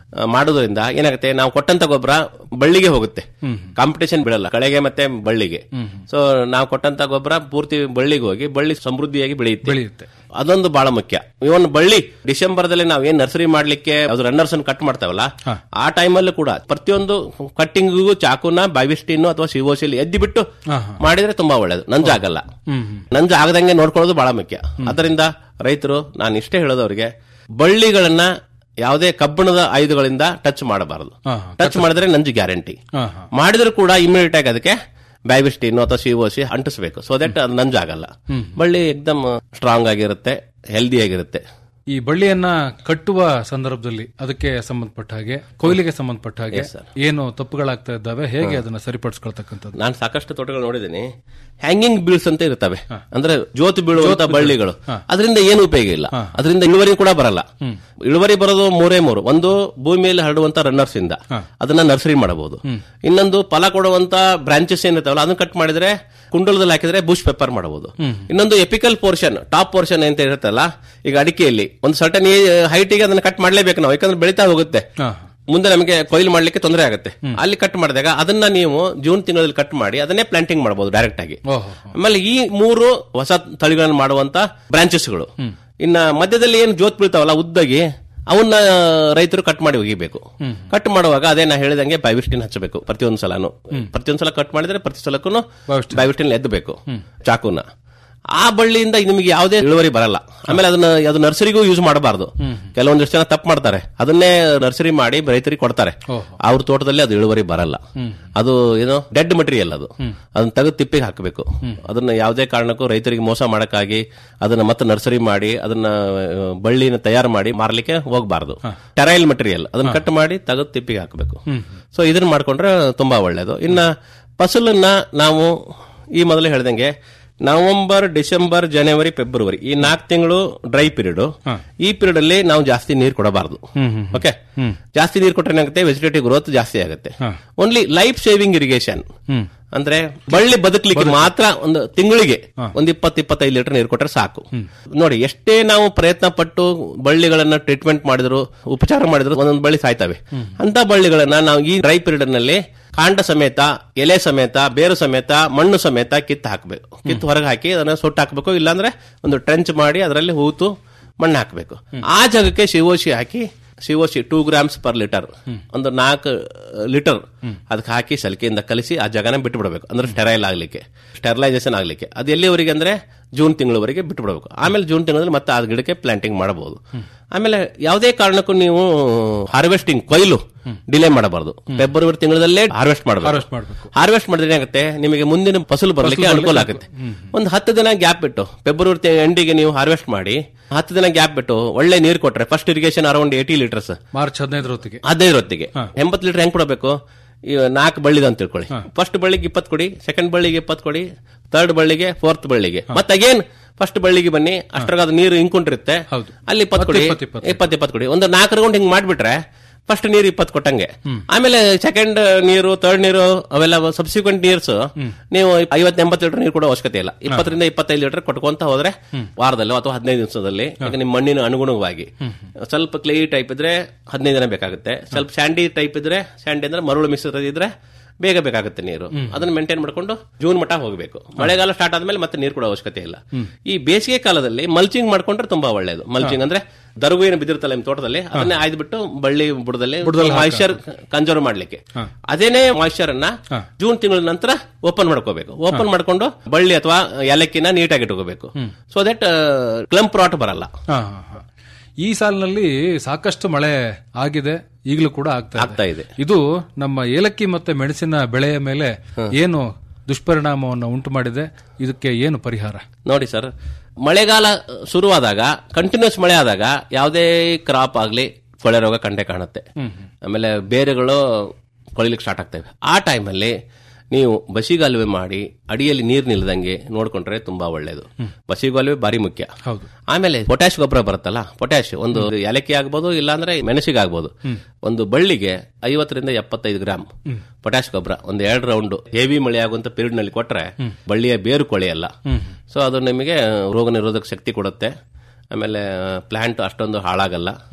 ಆ, ಮಾಡೋದ್ರಿಂದ ಏನಾಗುತ್ತೆ ನಾವು ಕೊಟ್ಟಂತ ಗೊಬ್ಬರ ಬಳ್ಳಿಗೆ ಹೋಗುತ್ತೆ ಕಾಂಪಿಟೇಷನ್ ಬಿಡಲ್ಲ ಕಳೆಗೆ ಮತ್ತೆ ಬಳ್ಳಿಗೆ ಸೊ ನಾವು ಕೊಟ್ಟಂತ ಗೊಬ್ಬರ ಪೂರ್ತಿ ಬಳ್ಳಿಗೆ ಹೋಗಿ ಬಳ್ಳಿ ಸಮೃದ್ಧಿಯಾಗಿ ಬೆಳೆಯುತ್ತೆ ಬೆಳೆಯುತ್ತೆ ಅದೊಂದು ಬಹಳ ಮುಖ್ಯ ಇವನ್ ಬಳ್ಳಿ ಡಿಸೆಂಬರ್ದಲ್ಲಿ ನಾವು ಏನ್ ನರ್ಸರಿ ಮಾಡ್ಲಿಕ್ಕೆ ಅದು ರನ್ನರ್ಸ್ ಅನ್ನು ಕಟ್ ಮಾಡ್ತಾವಲ್ಲ ಆ ಟೈಮಲ್ಲೂ ಕೂಡ ಪ್ರತಿಯೊಂದು ಕಟ್ಟಿಂಗಿಗೂ ಚಾಕುನ ಬೈವಿಸ್ಟಿನ್ ಅಥವಾ ಸಿವೋಸಿಲ್ ಎದ್ದಿ ಬಿಟ್ಟು ಮಾಡಿದ್ರೆ ತುಂಬಾ ಒಳ್ಳೇದು ನಂಜಾಗಲ್ಲ ನಂಜು ಆಗದಂಗೆ ನೋಡ್ಕೊಳ್ಳೋದು ಬಹಳ ಮುಖ್ಯ ಅದರಿಂದ ರೈತರು ನಾನು ಇಷ್ಟೇ ಹೇಳೋದು ಅವ್ರಿಗೆ ಬಳ್ಳಿಗಳನ್ನ ಯಾವುದೇ ಕಬ್ಬಿಣದ ಆಯುಧಗಳಿಂದ ಟಚ್ ಮಾಡಬಾರದು ಹಾ, ಟಚ್ ಮಾಡಿದ್ರೆ ನಂಜು ಗ್ಯಾರಂಟಿ ಹಾ, ಹಾ. ಮಾಡಿದ್ರು ಕೂಡ ಇಮಿಡಿಯೇಟ್ ಆಗಿ ಅದಕ್ಕೆ ಬ್ಯಾಬಿಸ್ಟಿನ್ ಅಥವಾ ಸಿಒಸಿ ಅಂಟಿಸಬೇಕು ಸೊ ದಟ್ ಅದು ನಂಜಾಗಲ್ಲ ಬಳ್ಳಿ ಎಕ್ದಮ್ ಸ್ಟ್ರಾಂಗ್ ಆಗಿರುತ್ತೆ ಹೆಲ್ದಿ ಆಗಿರುತ್ತೆ ಈ ಬಳ್ಳಿಯನ್ನ ಕಟ್ಟುವ ಸಂದರ್ಭದಲ್ಲಿ ಅದಕ್ಕೆ ಸಂಬಂಧಪಟ್ಟ ಹಾಗೆ ಕೊಯ್ಲಿಗೆ ಸಂಬಂಧಪಟ್ಟ ಹಾಗೆ ಏನು ತಪ್ಪುಗಳಾಗ್ತಾ ಇದ್ದಾವೆ ಹೇಗೆ ಅದನ್ನ ಸರಿಪಡಿಸ್ಕೊಳ್ತಕ್ಕಂಥದ್ದು ನಾನು ಸಾಕಷ್ಟು ತೋಟಗಳು ನೋಡಿದ್ದೀನಿ ಹ್ಯಾಂಗಿಂಗ್ ಬೀಳ್ಸ್ ಅಂತ ಇರ್ತವೆ ಅಂದ್ರೆ ಜ್ಯೋತಿ ಬೀಳುವಂತ ಬಳ್ಳಿಗಳು ಅದರಿಂದ ಏನು ಉಪಯೋಗ ಇಲ್ಲ ಅದರಿಂದ ಇಳುವರಿ ಕೂಡ ಬರಲ್ಲ ಇಳುವರಿ ಬರೋದು ಮೂರೇ ಮೂರು ಒಂದು ಭೂಮಿಯಲ್ಲಿ ಹರಡುವಂತ ರನ್ನರ್ಸ್ ಇಂದ ಅದನ್ನ ನರ್ಸರಿ ಮಾಡಬಹುದು ಇನ್ನೊಂದು ಫಲ ಕೊಡುವಂತ ಬ್ರಾಂಚಸ್ ಏನಿರ್ತಾವಲ್ಲ ಅದನ್ನ ಕಟ್ ಮಾಡಿದ್ರೆ ಕುಂಡಲದಲ್ಲಿ ಹಾಕಿದ್ರೆ ಬುಷ್ ಪೆಪ್ಪರ್ ಮಾಡಬಹುದು ಇನ್ನೊಂದು ಎಪಿಕಲ್ ಪೋರ್ಷನ್ ಟಾಪ್ ಪೋರ್ಷನ್ ಅಂತ ಇರುತ್ತಲ್ಲ ಈಗ ಅಡಿಕೆಯಲ್ಲಿ ಒಂದು ಸರ್ಟನ್ ಹೈಟಿಗೆ ಅದನ್ನ ಕಟ್ ಮಾಡಲೇಬೇಕು ನಾವು ಯಾಕಂದ್ರೆ ಬೆಳೀತಾ ಹೋಗುತ್ತೆ ಹಾ. ಮುಂದೆ ನಮಗೆ ಕೊಯ್ಲು ಮಾಡ್ಲಿಕ್ಕೆ ತೊಂದರೆ ಆಗುತ್ತೆ ಅಲ್ಲಿ ಕಟ್ ಮಾಡಿದಾಗ ಅದನ್ನ ನೀವು ಜೂನ್ ತಿಂಗಳಲ್ಲಿ ಕಟ್ ಮಾಡಿ ಅದನ್ನೇ ಪ್ಲಾಂಟಿಂಗ್ ಮಾಡಬಹುದು ಡೈರೆಕ್ಟ್ ಆಗಿ ಓಹೋ ಆಮೇಲೆ ಈ ಮೂರು ಹೊಸ ತಳಿಗಳನ್ನು ಮಾಡುವಂತ ಬ್ರಾಂಚಸ್ಗಳು ಇನ್ನ ಮಧ್ಯದಲ್ಲಿ ಏನು ಜೋತ್ ಬೀಳ್ತಾವಲ್ಲ ಉದ್ದಾಗಿ ಅವನ್ನ ರೈತರು ಕಟ್ ಮಾಡಿ ಒಗಿಬೇಕು ಕಟ್ ಮಾಡುವಾಗ ಅದೇ ನಾ ಹೇಳಿದಂಗೆ ಬೈವಿಸ್ಟಿನ್ ಹಚ್ಚಬೇಕು ಪ್ರತಿಯೊಂದು ಸಲನು ಪ್ರತಿಯೊಂದು ಸಲ ಕಟ್ ಮಾಡಿದ್ರೆ ಪ್ರತಿ ಸಲಕ್ಕೂ ಬೈವಿಸ್ಟಿನ್ ಎದ್ದಬೇಕು ಚಾಕುನ ಆ ಬಳ್ಳಿಯಿಂದ ನಿಮಗೆ ಯಾವುದೇ ಇಳುವರಿ ಬರಲ್ಲ ಆಮೇಲೆ ಅದನ್ನ ಅದು ನರ್ಸರಿಗೂ ಯೂಸ್ ಮಾಡಬಾರ್ದು ಕೆಲವೊಂದಿಷ್ಟು ಜನ ತಪ್ಪು ಮಾಡ್ತಾರೆ ಅದನ್ನೇ ನರ್ಸರಿ ಮಾಡಿ ರೈತರಿಗೆ ಕೊಡ್ತಾರೆ ಅವ್ರ ತೋಟದಲ್ಲಿ ಅದು ಇಳುವರಿ ಬರಲ್ಲ ಅದು ಏನು ಡೆಡ್ ಮಟೀರಿಯಲ್ ಅದು ಅದನ್ನ ತೆಗೆದು ತಿಪ್ಪಿಗೆ ಹಾಕಬೇಕು ಅದನ್ನ ಯಾವುದೇ ಕಾರಣಕ್ಕೂ ರೈತರಿಗೆ ಮೋಸ ಮಾಡಕ್ಕಾಗಿ ಅದನ್ನ ಮತ್ತೆ ನರ್ಸರಿ ಮಾಡಿ ಅದನ್ನ ಆ, ಬಳ್ಳಿನ ತಯಾರು ಮಾಡಿ ಮಾರ್ಲಿಕ್ಕೆ ಹೋಗಬಾರ್ದು ಟೆರೈಲ್ ಮಟೀರಿಯಲ್ ಅದನ್ನ ಕಟ್ ಮಾಡಿ ತೆಗೆದು ತಿಪ್ಪಿಗೆ ಹಾಕಬೇಕು ಸೊ ಇದನ್ನ ಮಾಡ್ಕೊಂಡ್ರೆ ತುಂಬಾ ಒಳ್ಳೇದು ಇನ್ನ ಫಸಲನ್ನ ನಾವು ಈ ಮೊದಲು ಹೇಳ್ದಂಗೆ ನವೆಂಬರ್ ಡಿಸೆಂಬರ್ ಜನವರಿ ಫೆಬ್ರವರಿ ಈ ನಾಲ್ಕು ತಿಂಗಳು ಡ್ರೈ ಪೀರಿಯಡ್ ಈ ಪೀರಿಯಡ್ ಅಲ್ಲಿ ನಾವು ಜಾಸ್ತಿ ನೀರು ಕೊಡಬಾರದು ಓಕೆ ಜಾಸ್ತಿ ನೀರು ಕೊಟ್ಟರೆ ಏನಾಗುತ್ತೆ ವೆಜಿಟೇಟಿವ್ ಗ್ರೋತ್ ಜಾಸ್ತಿ ಆಗುತ್ತೆ ಓನ್ಲಿ ಲೈಫ್ ಸೇವಿಂಗ್ ಇರಿಗೇಷನ್ ಅಂದ್ರೆ ಬಳ್ಳಿ ಬದುಕಲಿಕ್ಕೆ ಮಾತ್ರ ಒಂದು ತಿಂಗಳಿಗೆ ಒಂದ್ ಇಪ್ಪತ್ತು ಇಪ್ಪತ್ತೈದು ಲೀಟರ್ ನೀರು ಕೊಟ್ಟರೆ ಸಾಕು ನೋಡಿ ಎಷ್ಟೇ ನಾವು ಪ್ರಯತ್ನ ಪಟ್ಟು ಬಳ್ಳಿಗಳನ್ನ ಟ್ರೀಟ್ಮೆಂಟ್ ಮಾಡಿದ್ರು ಉಪಚಾರ ಮಾಡಿದ್ರು ಒಂದೊಂದು ಬಳ್ಳಿ ಸಾಯ್ತವೆ ಅಂತ ಬಳ್ಳಿಗಳನ್ನ ನಾವು ಈ ಡ್ರೈ ಪೀರಿಯಡ್ ನಲ್ಲಿ ಕಾಂಡ ಸಮೇತ ಎಲೆ ಸಮೇತ ಬೇರು ಸಮೇತ ಮಣ್ಣು ಸಮೇತ ಕಿತ್ತು ಹಾಕಬೇಕು ಕಿತ್ತು ಹೊರಗೆ ಹಾಕಿ ಅದನ್ನ ಸುಟ್ಟು ಹಾಕಬೇಕು ಇಲ್ಲಾಂದ್ರೆ ಒಂದು ಟ್ರೆಂಚ್ ಮಾಡಿ ಅದರಲ್ಲಿ ಹೂತು ಮಣ್ಣು ಹಾಕಬೇಕು ಆ ಜಾಗಕ್ಕೆ ಶಿವೋಶಿ ಹಾಕಿ ಶಿವೋಶಿ ಟೂ ಗ್ರಾಮ್ಸ್ ಪರ್ ಲೀಟರ್ ಒಂದು ನಾಲ್ಕು ಲೀಟರ್ ಅದಕ್ಕೆ ಹಾಕಿ ಸಲಿಕೆಯಿಂದ ಕಲಿಸಿ ಆ ಜಾಗನ ಬಿಟ್ಟು ಬಿಡಬೇಕು ಅಂದ್ರೆ ಸ್ಟೆರೈಲ್ ಆಗ್ಲಿಕ್ಕೆ ಸ್ಟೆರಿಲೈಸೇಷನ್ ಆಗ್ಲಿಕ್ಕೆ ಅದು ಎಲ್ಲಿವರೆಗೆ ಅಂದ್ರೆ ಜೂನ್ ತಿಂಗಳವರೆಗೆ ಬಿಟ್ಟು ಬಿಡಬೇಕು ಆಮೇಲೆ ಜೂನ್ ತಿಂಗಳಲ್ಲಿ ಮತ್ತೆ ಆ ಗಿಡಕ್ಕೆ ಪ್ಲಾಂಟಿಂಗ್ ಮಾಡಬಹುದು ಆಮೇಲೆ ಯಾವುದೇ ಕಾರಣಕ್ಕೂ ನೀವು ಹಾರ್ವೆಸ್ಟಿಂಗ್ ಕೊಯ್ಲು ಡಿಲೇ ಮಾಡಬಾರದು ಫೆಬ್ರವರಿ ತಿಂಗಳಲ್ಲೇ ಹಾರ್ವೆಸ್ಟ್ ಮಾಡಬೇಕು ಹಾರ್ವೆಸ್ಟ್ ಮಾಡಬೇಕು ಹಾರ್ವೆಸ್ಟ್ ಮಾಡಿದ್ರೆ ಏನಾಗುತ್ತೆ ನಿಮಗೆ ಮುಂದಿನ ಫಸಲು ಬರಲಿಕ್ಕೆ ಅನುಕೂಲ ಆಗುತ್ತೆ ಒಂದು ಹತ್ತು ದಿನ ಗ್ಯಾಪ್ ಬಿಟ್ಟು ಫೆಬ್ರವರಿ ಎಂಡಿಗೆ ನೀವು ಹಾರ್ವೆಸ್ಟ್ ಮಾಡಿ ಹತ್ತು ದಿನ ಗ್ಯಾಪ್ ಬಿಟ್ಟು ಒಳ್ಳೆ ನೀರು ಕೊಟ್ರೆ first irrigation around eighty litres March ಹದಿನೈದರ ಹೊತ್ತಿಗೆ ಹದಿನೈದು ಹೊತ್ತಿಗೆ ಎಂಬತ್ತು ಲೀಟರ್ ಹೆಂಗ್ ಕೊಡಬೇಕು ಈ ನಾಲ್ಕು ಬಳ್ಳಿದ ಅಂತ ತಿಳ್ಕೊಳ್ಳಿ ಫಸ್ಟ್ ಬಳ್ಳಿಗೆ ಇಪ್ಪತ್ತು ಕೊಡಿ ಸೆಕೆಂಡ್ ಬಳ್ಳಿಗೆ ಇಪ್ಪತ್ತು ಕೊಡಿ ಥರ್ಡ್ ಬಳ್ಳಿಗೆ ಫೋರ್ತ್ ಬಳ್ಳಿಗೆ ಮತ್ತೆ ಅಗೇನ್ ಫಸ್ಟ್ ಬಳ್ಳಿಗೆ ಬನ್ನಿ ಅಷ್ಟರಾಗ ಅದು ನೀರು ಇಂಕೊಂಡಿರುತ್ತೆ ಹೌದು. ಅಲ್ಲಿ ಇಪ್ಪತ್ತು ಕೊಡಿ ಇಪ್ಪತ್ತು, ಇಪ್ಪತ್ತು. ಇಪ್ಪತ್ತು ಇಪ್ಪತ್ತು ಕೊಡಿ ಒಂದು ನಾಲ್ಕು ರೌಂಡ್ ಹಿಂಗ್ ಮಾಡ್ಬಿಟ್ರೆ ಫಸ್ಟ್ ನೀರು ಇಪ್ಪತ್ತು ಕೊಟ್ಟಂಗೆ ಆಮೇಲೆ ಸೆಕೆಂಡ್ ನೀರು ಥರ್ಡ್ ನೀರು ಅವೆಲ್ಲ ಸಬ್ಸಿಕ್ವೆಂಟ್ ನೀರ್ಸ್ ನೀವು ಐವತ್ತು ಎಂಬತ್ತು ಲೀಟರ್ ನೀರು ಕೊಡೋ ಅವಶ್ಯಕತೆ ಇಲ್ಲ ಇಪ್ಪತ್ತರಿಂದ ಇಪ್ಪತ್ತೈದು ಲೀಟರ್ ಕೊಟ್ಕೊಂತ ಹೋದ್ರೆ ವಾರದಲ್ಲೋ ಅಥವಾ ಹದಿನೈದು ದಿವಸದಲ್ಲಿ ಈಗ ನಿಮ್ಮ ಮಣ್ಣಿನ ಅನುಗುಣವಾಗಿ ಸ್ವಲ್ಪ ಕ್ಲೇ ಟೈಪ್ ಇದ್ರೆ ಹದಿನೈದು ದಿನ ಬೇಕಾಗುತ್ತೆ ಸ್ವಲ್ಪ ಸ್ಯಾಂಡಿ ಟೈಪ್ ಇದ್ರೆ ಸ್ಯಾಂಡಿ ಅಂದ್ರೆ ಮರಳು ಮಿಶ್ರ ಇದ್ರೆ ಬೇಗ ಬೇಕಾಗುತ್ತೆ ನೀರು ಅದನ್ನ ಮೇಂಟೈನ್ ಮಾಡ್ಕೊಂಡು ಜೂನ್ ಮಟ್ಟ ಹೋಗಬೇಕು ಮಳೆಗಾಲ ಸ್ಟಾರ್ಟ್ ಆದ್ಮೇಲೆ ಮತ್ತೆ ನೀರು ಕೊಡೋ ಅವಶ್ಯಕತೆ ಇಲ್ಲ ಈ ಬೇಸಿಗೆ ಕಾಲದಲ್ಲಿ ಮಲ್ಚಿಂಗ್ ಮಾಡ್ಕೊಂಡ್ರೆ ತುಂಬಾ ಒಳ್ಳೇದು ಮಲ್ಚಿಂಗ್ ಅಂದ್ರೆ ದರ್ಗು ಏನು ಬಿದ್ದಿರ್ತಲ್ಲ ನಿಮ್ ತೋಟದಲ್ಲಿ ಅದನ್ನೇ ಆಯ್ದುಬಿಟ್ಟು ಬಳ್ಳಿ ಬುಡದಲ್ಲಿ ಮಾಯಿಶ್ಚರ್ ಕನ್ಸರ್ವ್ ಮಾಡ್ಲಿಕ್ಕೆ ಅದೇನೇ ಮಾಯಿಶ್ಚರ್ ಅನ್ನ ಜೂನ್ ತಿಂಗಳ ನಂತರ ಓಪನ್ ಮಾಡ್ಕೋಬೇಕು ಓಪನ್ ಮಾಡ್ಕೊಂಡು ಬಳ್ಳಿ ಅಥವಾ ಏಲಕ್ಕಿನ ನೀಟಾಗಿ ಇಟ್ಕೋಬೇಕು ಸೊ ದಟ್ ಕ್ಲಂಪ್ ರಾಟ್ ಬರಲ್ಲ ಹಾ, ಹಾ, ಹಾ. ಈ ಸಾಲಿನಲ್ಲಿ ಸಾಕಷ್ಟು ಮಳೆ ಆಗಿದೆ ಈಗಲೂ ಕೂಡ ಆಗ್ತಾ ಆಗ್ತಾ ಇದೆ ಇದೆ ಇದು ನಮ್ಮ ಏಲಕ್ಕಿ ಮತ್ತೆ ಮೆಣಸಿನ ಬೆಳೆಯ ಮೇಲೆ ಏನು ದುಷ್ಪರಿಣಾಮವನ್ನು ಉಂಟು ಮಾಡಿದೆ ಇದಕ್ಕೆ ಏನು ಪರಿಹಾರ ನೋಡಿ ಸರ್ ಮಳೆಗಾಲ ಶುರುವಾದಾಗ ಕಂಟಿನ್ಯೂಸ್ ಮಳೆ ಆದಾಗ ಯಾವುದೇ ಕ್ರಾಪ್ ಆಗಲಿ ಕೊಳೆ ರೋಗ ಕಂಡೆ ಕಾಣುತ್ತೆ ಆಮೇಲೆ ಬೇರೆಗಳು ಕೊಳಿಲಿಕ್ಕೆ ಸ್ಟಾರ್ಟ್ ಆಗ್ತವೆ ಆ ಟೈಮಲ್ಲಿ ನೀವು ಬಸಿಗಾಲುವೆ ಮಾಡಿ ಅಡಿಯಲ್ಲಿ ನೀರು ನಿಲ್ಲದಂಗೆ ನೋಡ್ಕೊಂಡ್ರೆ ತುಂಬಾ ಒಳ್ಳೇದು ಬಸಿಗಾಲುವೆ ಬಾರಿ ಮುಖ್ಯ ಹೌದು ಆಮೇಲೆ ಪೊಟ್ಯಾಶ್ ಗೊಬ್ಬರ ಬರುತ್ತಲ್ಲ ಪೊಟ್ಯಾಶ್ ಒಂದು ಏಲಕ್ಕಿ ಆಗ್ಬೋದು ಇಲ್ಲಾಂದ್ರೆ ಮೆಣಸಿಗೆ ಆಗ್ಬೋದು ಒಂದು ಬಳ್ಳಿಗೆ ಐವತ್ತರಿಂದ ಎಪ್ಪತ್ತೈದು ಗ್ರಾಮ್ ಪೊಟ್ಯಾಶ್ ಗೊಬ್ಬರ ಒಂದು ಎರಡು ರೌಂಡ್ ಹೆವಿ ಮಳೆ ಆಗುವಂತ ಪೀರಿಯಡ್ ನಲ್ಲಿ ಕೊಟ್ರೆ ಬಳ್ಳಿಯ ಬೇರು ಕೊಳೆಯಲ್ಲ ಸೊ ಅದು ನಿಮಗೆ ರೋಗ ನಿರೋಧಕ ಶಕ್ತಿ ಕೊಡುತ್ತೆ ಆಮೇಲೆ ಪ್ಲಾಂಟ್ ಅಷ್ಟೊಂದು ಹಾಳಾಗಲ್ಲ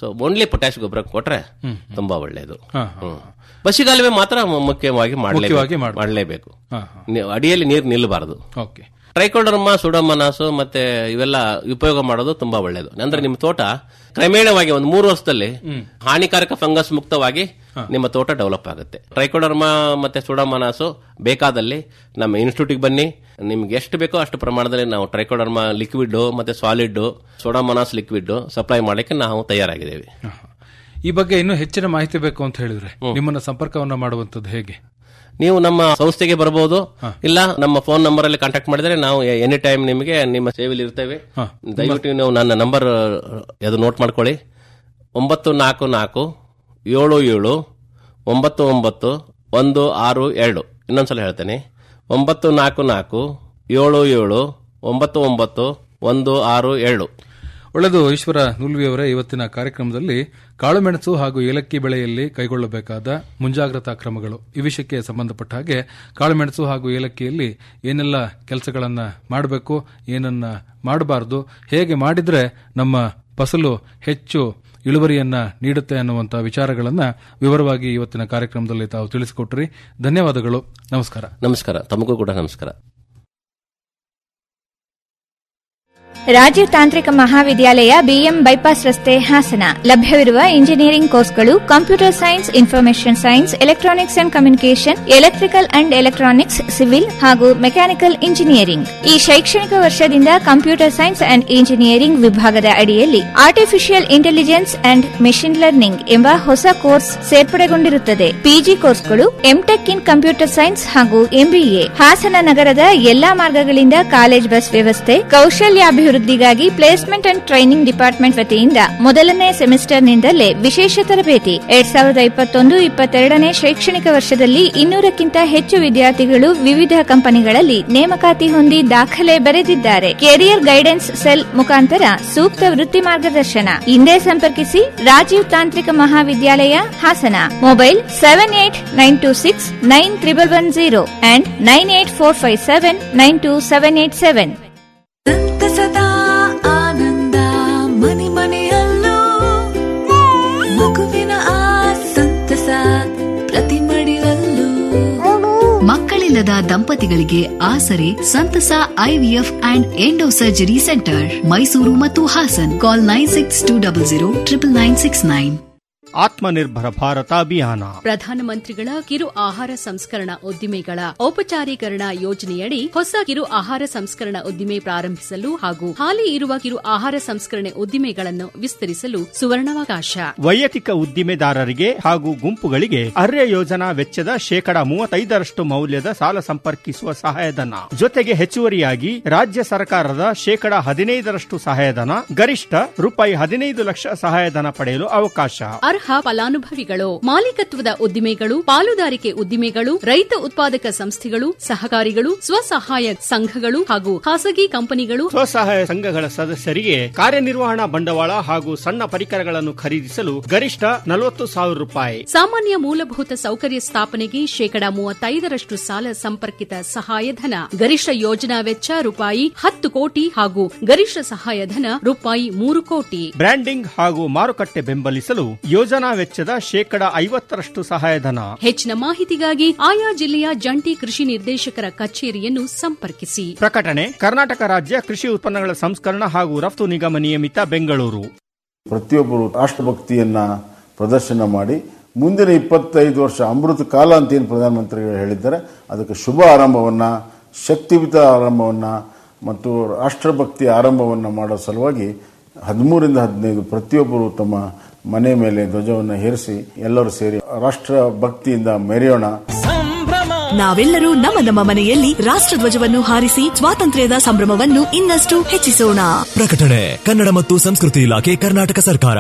ಸೊ ಓನ್ಲಿ ಪೊಟ್ಯಾಶ್ ಗೊಬ್ಬರ ಕೊಟ್ರೆ ತುಂಬಾ ಒಳ್ಳೆಯದು ಹಾ, ಹ್ಮ್. ಬಸಿಗಾಲುವೆ ಮಾತ್ರ ಮು- ಮುಖ್ಯವಾಗಿ ಮುಖ್ಯವಾಗಿ ಮಾಡಲೇಬೇಕು ಮಾಡ್ಬೇಕು. ಮಾಡಲೇಬೇಕು ಹಾ, ಹಾ. ನೀ- ಅಡಿಯಲ್ಲಿ ನೀರು ನಿಲ್ಲಬಾರದು ಓಕೆ ಟ್ರೈಕೋಡರ್ಮ ಸುಡೋಮನಾಸು ಮತ್ತೆ ಇವೆಲ್ಲ ಉಪಯೋಗ ಮಾಡೋದು ತುಂಬಾ ಒಳ್ಳೆಯದು ಅಂದ್ರೆ ನಿಮ್ಮ ತೋಟ ಕ್ರಮೇಣವಾಗಿ ಒಂದು ಮೂರು ವರ್ಷದಲ್ಲಿ ಹಾನಿಕಾರಕ ಫಂಗಸ್ ಮುಕ್ತವಾಗಿ ನಿಮ್ಮ ತೋಟ ಡೆವಲಪ್ ಆಗುತ್ತೆ ಟ್ರೈಕೋಡರ್ಮ ಮತ್ತೆ ಸುಡೋಮನಾಸು ಬೇಕಾದಲ್ಲಿ ನಮ್ಮ ಇನ್ಸ್ಟಿಟ್ಯೂಟಿಗೆ ಬನ್ನಿ ನಿಮ್ಗೆ ಎಷ್ಟು ಬೇಕೋ ಅಷ್ಟು ಪ್ರಮಾಣದಲ್ಲಿ ನಾವು ಟ್ರೈಕೋಡರ್ಮ ಲಿಕ್ವಿಡ್ ಮತ್ತೆ ಸಾಲಿಡ್ ಸೋಡಾಮನಾಸ್ ಲಿಕ್ವಿಡ್ ಸಪ್ಲೈ ಮಾಡಲಿಕ್ಕೆ ನಾವು ತಯಾರಾಗಿದ್ದೇವೆ ಹಾ, ಹಾ. ಈ ಬಗ್ಗೆ ಇನ್ನೂ ಹೆಚ್ಚಿನ ಮಾಹಿತಿ ಬೇಕು ಅಂತ ಹೇಳಿದ್ರೆ ನಿಮ್ಮನ್ನ ಸಂಪರ್ಕವನ್ನ ಮಾಡುವಂತದ್ದು ಹೇಗೆ ನೀವು ನಮ್ಮ ಸಂಸ್ಥೆಗೆ ಬರಬಹುದು ಇಲ್ಲ ನಮ್ಮ ಫೋನ್ ನಂಬರ್ ಅಲ್ಲಿ ಕಾಂಟ್ಯಾಕ್ಟ್ ಮಾಡಿದ್ರೆ ನಾವು ಎನಿ ಟೈಮ್ ನಿಮಗೆ ನಿಮ್ಮ ಸೇವೆಯಲ್ಲಿ ಇರ್ತೇವೆ ಹಾ. ದಯವಿಟ್ಟು ನೀವು ನನ್ನ ನಂಬರ್ ಅದು ನೋಟ್ ಮಾಡ್ಕೊಳ್ಳಿ ಒಂಬತ್ತು ನಾಲ್ಕು ನಾಲ್ಕು ಏಳು ಏಳು ಒಂಬತ್ತು ಒಂಬತ್ತು ಒಂದು ಆರು ಎರಡು ಇನ್ನೊಂದ್ಸಲ ಹೇಳ್ತೇನೆ ಒಂಬತ್ತು ನಾಲ್ಕು ನಾಲ್ಕು ಏಳು ಏಳು ಒಂಬತ್ತು ಒಂಬತ್ತು ಒಂದು ಆರು ಏಳು ಒಳ್ಳೆದು ಈಶ್ವರ ನುಲ್ವಿ ಅವರೇ ಇವತ್ತಿನ ಕಾರ್ಯಕ್ರಮದಲ್ಲಿ ಕಾಳುಮೆಣಸು ಹಾಗೂ ಏಲಕ್ಕಿ ಬೆಳೆಯಲ್ಲಿ ಕೈಗೊಳ್ಳಬೇಕಾದ ಮುಂಜಾಗ್ರತಾ ಕ್ರಮಗಳು ಈ ವಿಷಯಕ್ಕೆ ಸಂಬಂಧಪಟ್ಟ ಹಾಗೆ ಕಾಳುಮೆಣಸು ಹಾಗೂ ಏಲಕ್ಕಿಯಲ್ಲಿ ಏನೆಲ್ಲ ಕೆಲಸಗಳನ್ನ ಮಾಡಬೇಕು ಏನನ್ನ ಮಾಡಬಾರದು ಹೇಗೆ ಮಾಡಿದ್ರೆ ನಮ್ಮ ಫಸಲು ಹೆಚ್ಚು ಇಳುವರಿಯನ್ನ ನೀಡುತ್ತೆ ಅನ್ನುವಂಥ ವಿಚಾರಗಳನ್ನ ವಿವರವಾಗಿ ಇವತ್ತಿನ ಕಾರ್ಯಕ್ರಮದಲ್ಲಿ ತಾವು ತಿಳಿಸಿಕೊಟ್ರಿ ಧನ್ಯವಾದಗಳು ನಮಸ್ಕಾರ ನಮಸ್ಕಾರ ತಮಗೂ ಕೂಡ ನಮಸ್ಕಾರ ರಾಜೀವ್ ತಾಂತ್ರಿಕ ಮಹಾವಿದ್ಯಾಲಯ ಬಿಎಂ ಬೈಪಾಸ್ ರಸ್ತೆ ಹಾಸನ ಲಭ್ಯವಿರುವ ಇಂಜಿನಿಯರಿಂಗ್ ಕೋರ್ಸ್ಗಳು computer science information science electronics and communication electrical and electronics civil ಹಾಗೂ ಮೆಕ್ಯಾನಿಕಲ್ ಇಂಜಿನಿಯರಿಂಗ್ ಈ ಶೈಕ್ಷಣಿಕ ವರ್ಷದಿಂದ ಕಂಪ್ಯೂಟರ್ ಸೈನ್ಸ್ ಅಂಡ್ ಇಂಜಿನಿಯರಿಂಗ್ ವಿಭಾಗದ ಅಡಿಯಲ್ಲಿ artificial intelligence and machine learning ಎಂಬ ಹೊಸ ಕೋರ್ಸ್ ಸೇರ್ಪಡೆಗೊಂಡಿರುತ್ತದೆ ಪಿಜಿ ಕೋರ್ಸ್ಗಳು ಎಂಟೆಕ್ ಇನ್ ಕಂಪ್ಯೂಟರ್ ಸೈನ್ಸ್ ಹಾಗೂ ಎಂಬಿಎ ಹಾಸನ ನಗರದ ಎಲ್ಲಾ ಮಾರ್ಗಗಳಿಂದ ಕಾಲೇಜ್ ಬಸ್ ವ್ಯವಸ್ಥೆ ಕೌಶಲ್ಯಾಭಿವೃದ್ಧಿಗಾಗಿ ಪ್ಲೇಸ್ಮೆಂಟ್ ಅಂಡ್ ಟ್ರೈನಿಂಗ್ ಡಿಪಾರ್ಟ್ಮೆಂಟ್ ವತಿಯಿಂದ ಮೊದಲನೇ ಸೆಮಿಸ್ಟರ್ನಿಂದಲೇ ವಿಶೇಷ ತರಬೇತಿ ಎರಡ್ ಸಾವಿರದ ಇಪ್ಪತ್ತೊಂದು ಇಪ್ಪತ್ತೆರಡನೇ ಶೈಕ್ಷಣಿಕ ವರ್ಷದಲ್ಲಿ ಇನ್ನೂರಕ್ಕಿಂತ ಹೆಚ್ಚು ವಿದ್ಯಾರ್ಥಿಗಳು ವಿವಿಧ ಕಂಪನಿಗಳಲ್ಲಿ ನೇಮಕಾತಿ ಹೊಂದಿ ದಾಖಲೆ ಬರೆದಿದ್ದಾರೆ ಕೆರಿಯರ್ ಗೈಡೆನ್ಸ್ ಸೆಲ್ ಮುಖಾಂತರ ಸೂಕ್ತ ವೃತ್ತಿ ಮಾರ್ಗದರ್ಶನ ಹಿಂದೆ ಸಂಪರ್ಕಿಸಿ ರಾಜೀವ್ ತಾಂತ್ರಿಕ ಮಹಾವಿದ್ಯಾಲಯ Hassan mobile seven eight nine two six nine triple one zero and nine eight four five seven nine two seven eight seven ಸಂತಸದ ಆನಂದ ಮನೆ ಮನೆಯಲ್ಲೂ ಮಗುವಿನ ಆ ಸಂತಸ ಪ್ರತಿ ಮಡಿಲಲ್ಲೂ ಮಕ್ಕಳಿಲ್ಲದ ದಂಪತಿಗಳಿಗೆ ಆಸರೆ ಸಂತಸ IVF and endo surgery centre Mysuru ಮತ್ತು Hassan call nine six two double zero triple nine six nine Atmanirbhar Bharat Abhiyan ಪ್ರಧಾನಮಂತ್ರಿಗಳ ಕಿರು ಆಹಾರ ಸಂಸ್ಕರಣಾ ಉದ್ದಿಮೆಗಳ ಔಪಚಾರೀಕರಣ ಯೋಜನೆಯಡಿ ಹೊಸ ಕಿರು ಆಹಾರ ಸಂಸ್ಕರಣಾ ಉದ್ದಿಮೆ ಪ್ರಾರಂಭಿಸಲು ಹಾಗೂ ಹಾಲಿ ಇರುವ ಕಿರು ಆಹಾರ ಸಂಸ್ಕರಣೆ ಉದ್ದಿಮೆಗಳನ್ನು ವಿಸ್ತರಿಸಲು ಸುವರ್ಣಾವಕಾಶ ವೈಯಕ್ತಿಕ ಉದ್ದಿಮೆದಾರರಿಗೆ ಹಾಗೂ ಗುಂಪುಗಳಿಗೆ ಅರ್ಯ ಯೋಜನಾ ವೆಚ್ಚದ ಶೇಕಡ ಮೂವತ್ತೈದರಷ್ಟು ಮೌಲ್ಯದ ಸಾಲ ಸಂಪರ್ಕಿಸುವ ಸಹಾಯಧನ ಜೊತೆಗೆ ಹೆಚ್ಚುವರಿಯಾಗಿ ರಾಜ್ಯ ಸರ್ಕಾರದ ಶೇಕಡ ಹದಿನೈದರಷ್ಟು ಸಹಾಯಧನ ಗರಿಷ್ಠ ರೂಪಾಯಿ ಹದಿನೈದು ಲಕ್ಷ ಸಹಾಯಧನ ಪಡೆಯಲು ಅವಕಾಶ ಅರ್ಹ ಫಲಾನುಭವಿಗಳು ಮಾಲೀಕತ್ವದ ಉದ್ದಿಮೆಗಳು ಪಾಲುದಾರಿಕೆ ಉದ್ದಿಮೆಗಳು ರೈತ ಉತ್ಪಾದಕ ಸಂಸ್ಥೆಗಳು ಸಹಕಾರಿಗಳು ಸ್ವಸಹಾಯ ಸಂಘಗಳು ಹಾಗೂ ಖಾಸಗಿ ಕಂಪನಿಗಳು ಸ್ವಸಹಾಯ ಸಂಘಗಳ ಸದಸ್ಯರಿಗೆ ಕಾರ್ಯನಿರ್ವಹಣಾ ಬಂಡವಾಳ ಹಾಗೂ ಸಣ್ಣ ಪರಿಕರಗಳನ್ನು ಖರೀದಿಸಲು ಗರಿಷ್ಠ ನಲವತ್ತು ಸಾವಿರ ರೂಪಾಯಿ ಸಾಮಾನ್ಯ ಮೂಲಭೂತ ಸೌಕರ್ಯ ಸ್ಥಾಪನೆಗೆ ಶೇಕಡ ಮೂವತ್ತೈದರಷ್ಟು ಸಾಲ ಸಂಪರ್ಕಿತ ಸಹಾಯಧನ ಗರಿಷ್ಠ ಯೋಜನಾ ವೆಚ್ಚ ರೂಪಾಯಿ ಹತ್ತು ಕೋಟಿ ಹಾಗೂ ಗರಿಷ್ಠ ಸಹಾಯಧನ ರೂಪಾಯಿ ಮೂರು ಕೋಟಿ ಬ್ರ್ಯಾಂಡಿಂಗ್ ಹಾಗೂ ಮಾರುಕಟ್ಟೆ ಬೆಂಬಲಿಸಲು ಯೋಜನಾ ವೆಚ್ಚದ ಶೇಕಡ ಐವತ್ತರಷ್ಟು ಸಹಾಯಧನ ಹೆಚ್ಚಿನ ಮಾಹಿತಿಗಾಗಿ ಆಯಾ ಜಿಲ್ಲೆಯ ಜಂಟಿ ಕೃಷಿ ನಿರ್ದೇಶಕರ ಕಚೇರಿಯನ್ನು ಸಂಪರ್ಕಿಸಿ ಪ್ರಕಟಣೆ ಕರ್ನಾಟಕ ರಾಜ್ಯ ಕೃಷಿ ಉತ್ಪನ್ನಗಳ ಸಂಸ್ಕರಣ ಹಾಗೂ ರಫ್ತು ನಿಗಮ ನಿಯಮಿತ ಬೆಂಗಳೂರು ಪ್ರತಿಯೊಬ್ಬರು ರಾಷ್ಟ್ರಭಕ್ತಿಯನ್ನ ಪ್ರದರ್ಶನ ಮಾಡಿ ಮುಂದಿನ ಇಪ್ಪತ್ತೈದು ವರ್ಷ ಅಮೃತ ಕಾಲ ಅಂತ ಏನು ಪ್ರಧಾನಮಂತ್ರಿಗಳು ಹೇಳಿದ್ದಾರೆ ಅದಕ್ಕೆ ಶುಭ ಆರಂಭವನ್ನ ಶಕ್ತಿಯುತ ಆರಂಭವನ್ನ ಮತ್ತು ರಾಷ್ಟ್ರಭಕ್ತಿ ಆರಂಭವನ್ನ ಮಾಡೋ ಸಲುವಾಗಿ ಹದಿಮೂರಿಂದ ಹದಿನೈದು ಪ್ರತಿಯೊಬ್ಬರು ತಮ್ಮ ಮನೆ ಮೇಲೆ ಧ್ವಜವನ್ನು ಹೇರಿಸಿ ಎಲ್ಲರೂ ಸೇರಿ ರಾಷ್ಟ್ರ ಭಕ್ತಿಯಿಂದ ಮೆರೆಯೋಣ ನಾವೆಲ್ಲರೂ ನಮ್ಮ ನಮ್ಮ ಮನೆಯಲ್ಲಿ ರಾಷ್ಟ್ರಧ್ವಜವನ್ನು ಹಾರಿಸಿ ಸ್ವಾತಂತ್ರ್ಯದ ಸಂಭ್ರಮವನ್ನು ಇನ್ನಷ್ಟು ಹೆಚ್ಚಿಸೋಣ ಪ್ರಕಟಣೆ ಕನ್ನಡ ಮತ್ತು ಸಂಸ್ಕೃತಿ ಇಲಾಖೆ ಕರ್ನಾಟಕ ಸರ್ಕಾರ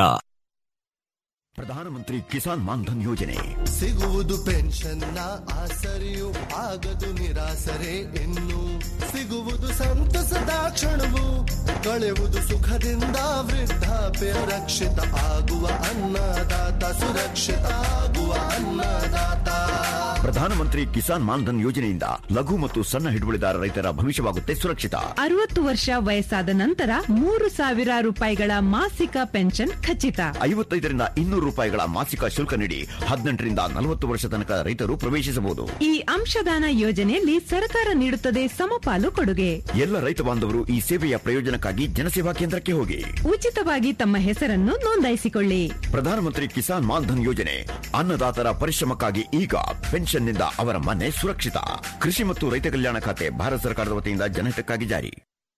ಪ್ರಧಾನಮಂತ್ರಿ ಕಿಸಾನ್ ಮಾನ್ಧನ್ ಯೋಜನೆ ಸಿಗುವುದು ಪೆನ್ಷನ್ನ ಆಸರೆಯು ಆಗದು ನಿರಾಸರೆ ಇನ್ನು ಸಿಗುವುದು ಸಂತಸದ ಕ್ಷಣವು ಕಳೆವುದು ಸುಖದಿಂದ ವೃದ್ಧಾಪ್ಯ ರಕ್ಷಿತ ಆಗುವ ಅನ್ನದಾತ ಸುರಕ್ಷಿತ ಆಗುವ ಅನ್ನದಾತ ಪ್ರಧಾನಮಂತ್ರಿ ಕಿಸಾನ್ ಮಾನ್ಧನ್ ಯೋಜನೆಯಿಂದ ಲಘು ಮತ್ತು ಸಣ್ಣ ಹಿಡುವಳಿದಾರ ರೈತರ ಭವಿಷ್ಯವಾಗುತ್ತೆ ಸುರಕ್ಷಿತ ಅರವತ್ತು ವರ್ಷ ವಯಸ್ಸಾದ ನಂತರ ಮೂರು ಸಾವಿರ ರೂಪಾಯಿಗಳ ಮಾಸಿಕ ಪೆನ್ಷನ್ ಖಚಿತ ಐವತ್ತೈದರಿಂದ ಇನ್ನೂರು ರೂಪಾಯಿಗಳ ಮಾಸಿಕ ಶುಲ್ಕ ನೀಡಿ ಹದಿನೆಂಟರಿಂದ ನಲವತ್ತು ವರ್ಷ ತನಕ ರೈತರು ಪ್ರವೇಶಿಸಬಹುದು ಈ ಅಂಶದಾನ ಯೋಜನೆಯಲ್ಲಿ ಸರ್ಕಾರ ನೀಡುತ್ತದೆ ಸಮಪಾಲು ಕೊಡುಗೆ ಎಲ್ಲ ರೈತ ಬಾಂಧವರು ಈ ಸೇವೆಯ ಪ್ರಯೋಜನಕ್ಕಾಗಿ ಜನಸೇವಾ ಕೇಂದ್ರಕ್ಕೆ ಹೋಗಿ ಉಚಿತವಾಗಿ ತಮ್ಮ ಹೆಸರನ್ನು ನೋಂದಾಯಿಸಿಕೊಳ್ಳಿ ಪ್ರಧಾನಮಂತ್ರಿ ಕಿಸಾನ್ ಮಾನ್ಧನ್ ಯೋಜನೆ ಅನ್ನದಾತರ ಪರಿಶ್ರಮಕ್ಕಾಗಿ ಈಗ ಪೆನ್ಷನ್ನಿಂದ ಅವರ ಮನೆ ಸುರಕ್ಷಿತ ಕೃಷಿ ಮತ್ತು ರೈತ ಕಲ್ಯಾಣ ಖಾತೆ ಭಾರತ ಸರ್ಕಾರದ ವತಿಯಿಂದ ಜನಹಿತಕ್ಕಾಗಿ ಜಾರಿ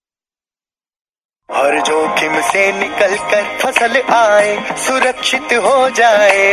हर जोखिम से निकल कर फसल आए सुरक्षित हो जाए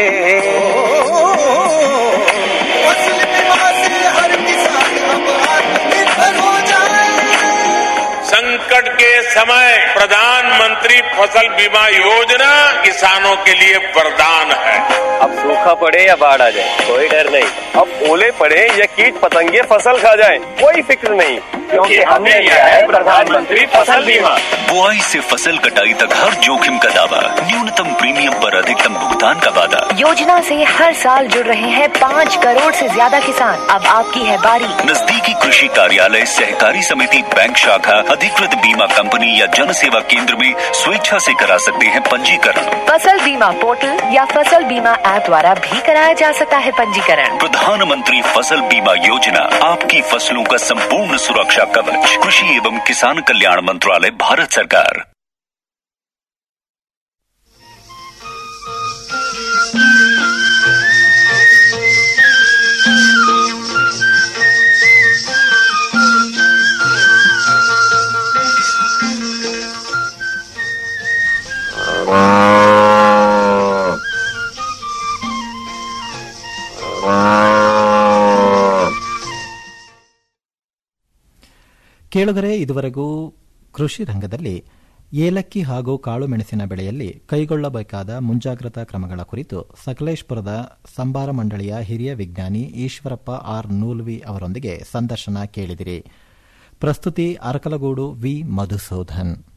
फसल बीमा से हर किसान अब आत्मनिर्भर हो जाए संकट के समय प्रधानमंत्री फसल बीमा योजना किसानों के लिए वरदान है अब सूखा पड़े या बाढ़ आ जाए कोई डर नहीं अब ओले पड़े या कीट पतंगे फसल खा जाए कोई फिक्र नहीं क्योंकि हमने लिया है प्रधानमंत्री फसल बीमा बुआई से फसल कटाई तक हर जोखिम का दावा न्यूनतम प्रीमियम पर अधिकतम भुगतान का वादा योजना से हर साल जुड़ रहे हैं पाँच करोड़ से ज्यादा किसान अब आपकी है बारी नजदीकी कृषि कार्यालय सहकारी समिति बैंक शाखा अधिकृत बीमा कंपनी या जन सेवा केंद्र में स्वेच्छा से करा सकते हैं पंजीकरण फसल बीमा पोर्टल या फसल बीमा ऐप द्वारा भी कराया जा सकता है पंजीकरण प्रधानमंत्री फसल बीमा योजना आपकी फसलों का संपूर्ण सुरक्षा कवच कृषि एवं किसान कल्याण मंत्रालय भारत सरकार ಕೇಳುಗರೆ ಇದುವರೆಗೂ ಕೃಷಿ ರಂಗದಲ್ಲಿ ಏಲಕ್ಕಿ ಹಾಗೂ ಕಾಳುಮೆಣಸಿನ ಬೆಳೆಯಲ್ಲಿ ಕೈಗೊಳ್ಳಬೇಕಾದ ಮುಂಜಾಗ್ರತಾ ಕ್ರಮಗಳ ಕುರಿತು ಸಕಲೇಶ್ಪುರದ ಸಂಬಾರ ಮಂಡಳಿಯ ಹಿರಿಯ ವಿಜ್ಞಾನಿ ಈಶ್ವರಪ್ಪ ಆರ್ ನೂಲ್ವಿ ಅವರೊಂದಿಗೆ ಸಂದರ್ಶನ ಕೇಳಿದಿರಿ ಪ್ರಸ್ತುತಿ ಅರಕಲಗೂಡು ವಿ ಮಧುಸೂದನ್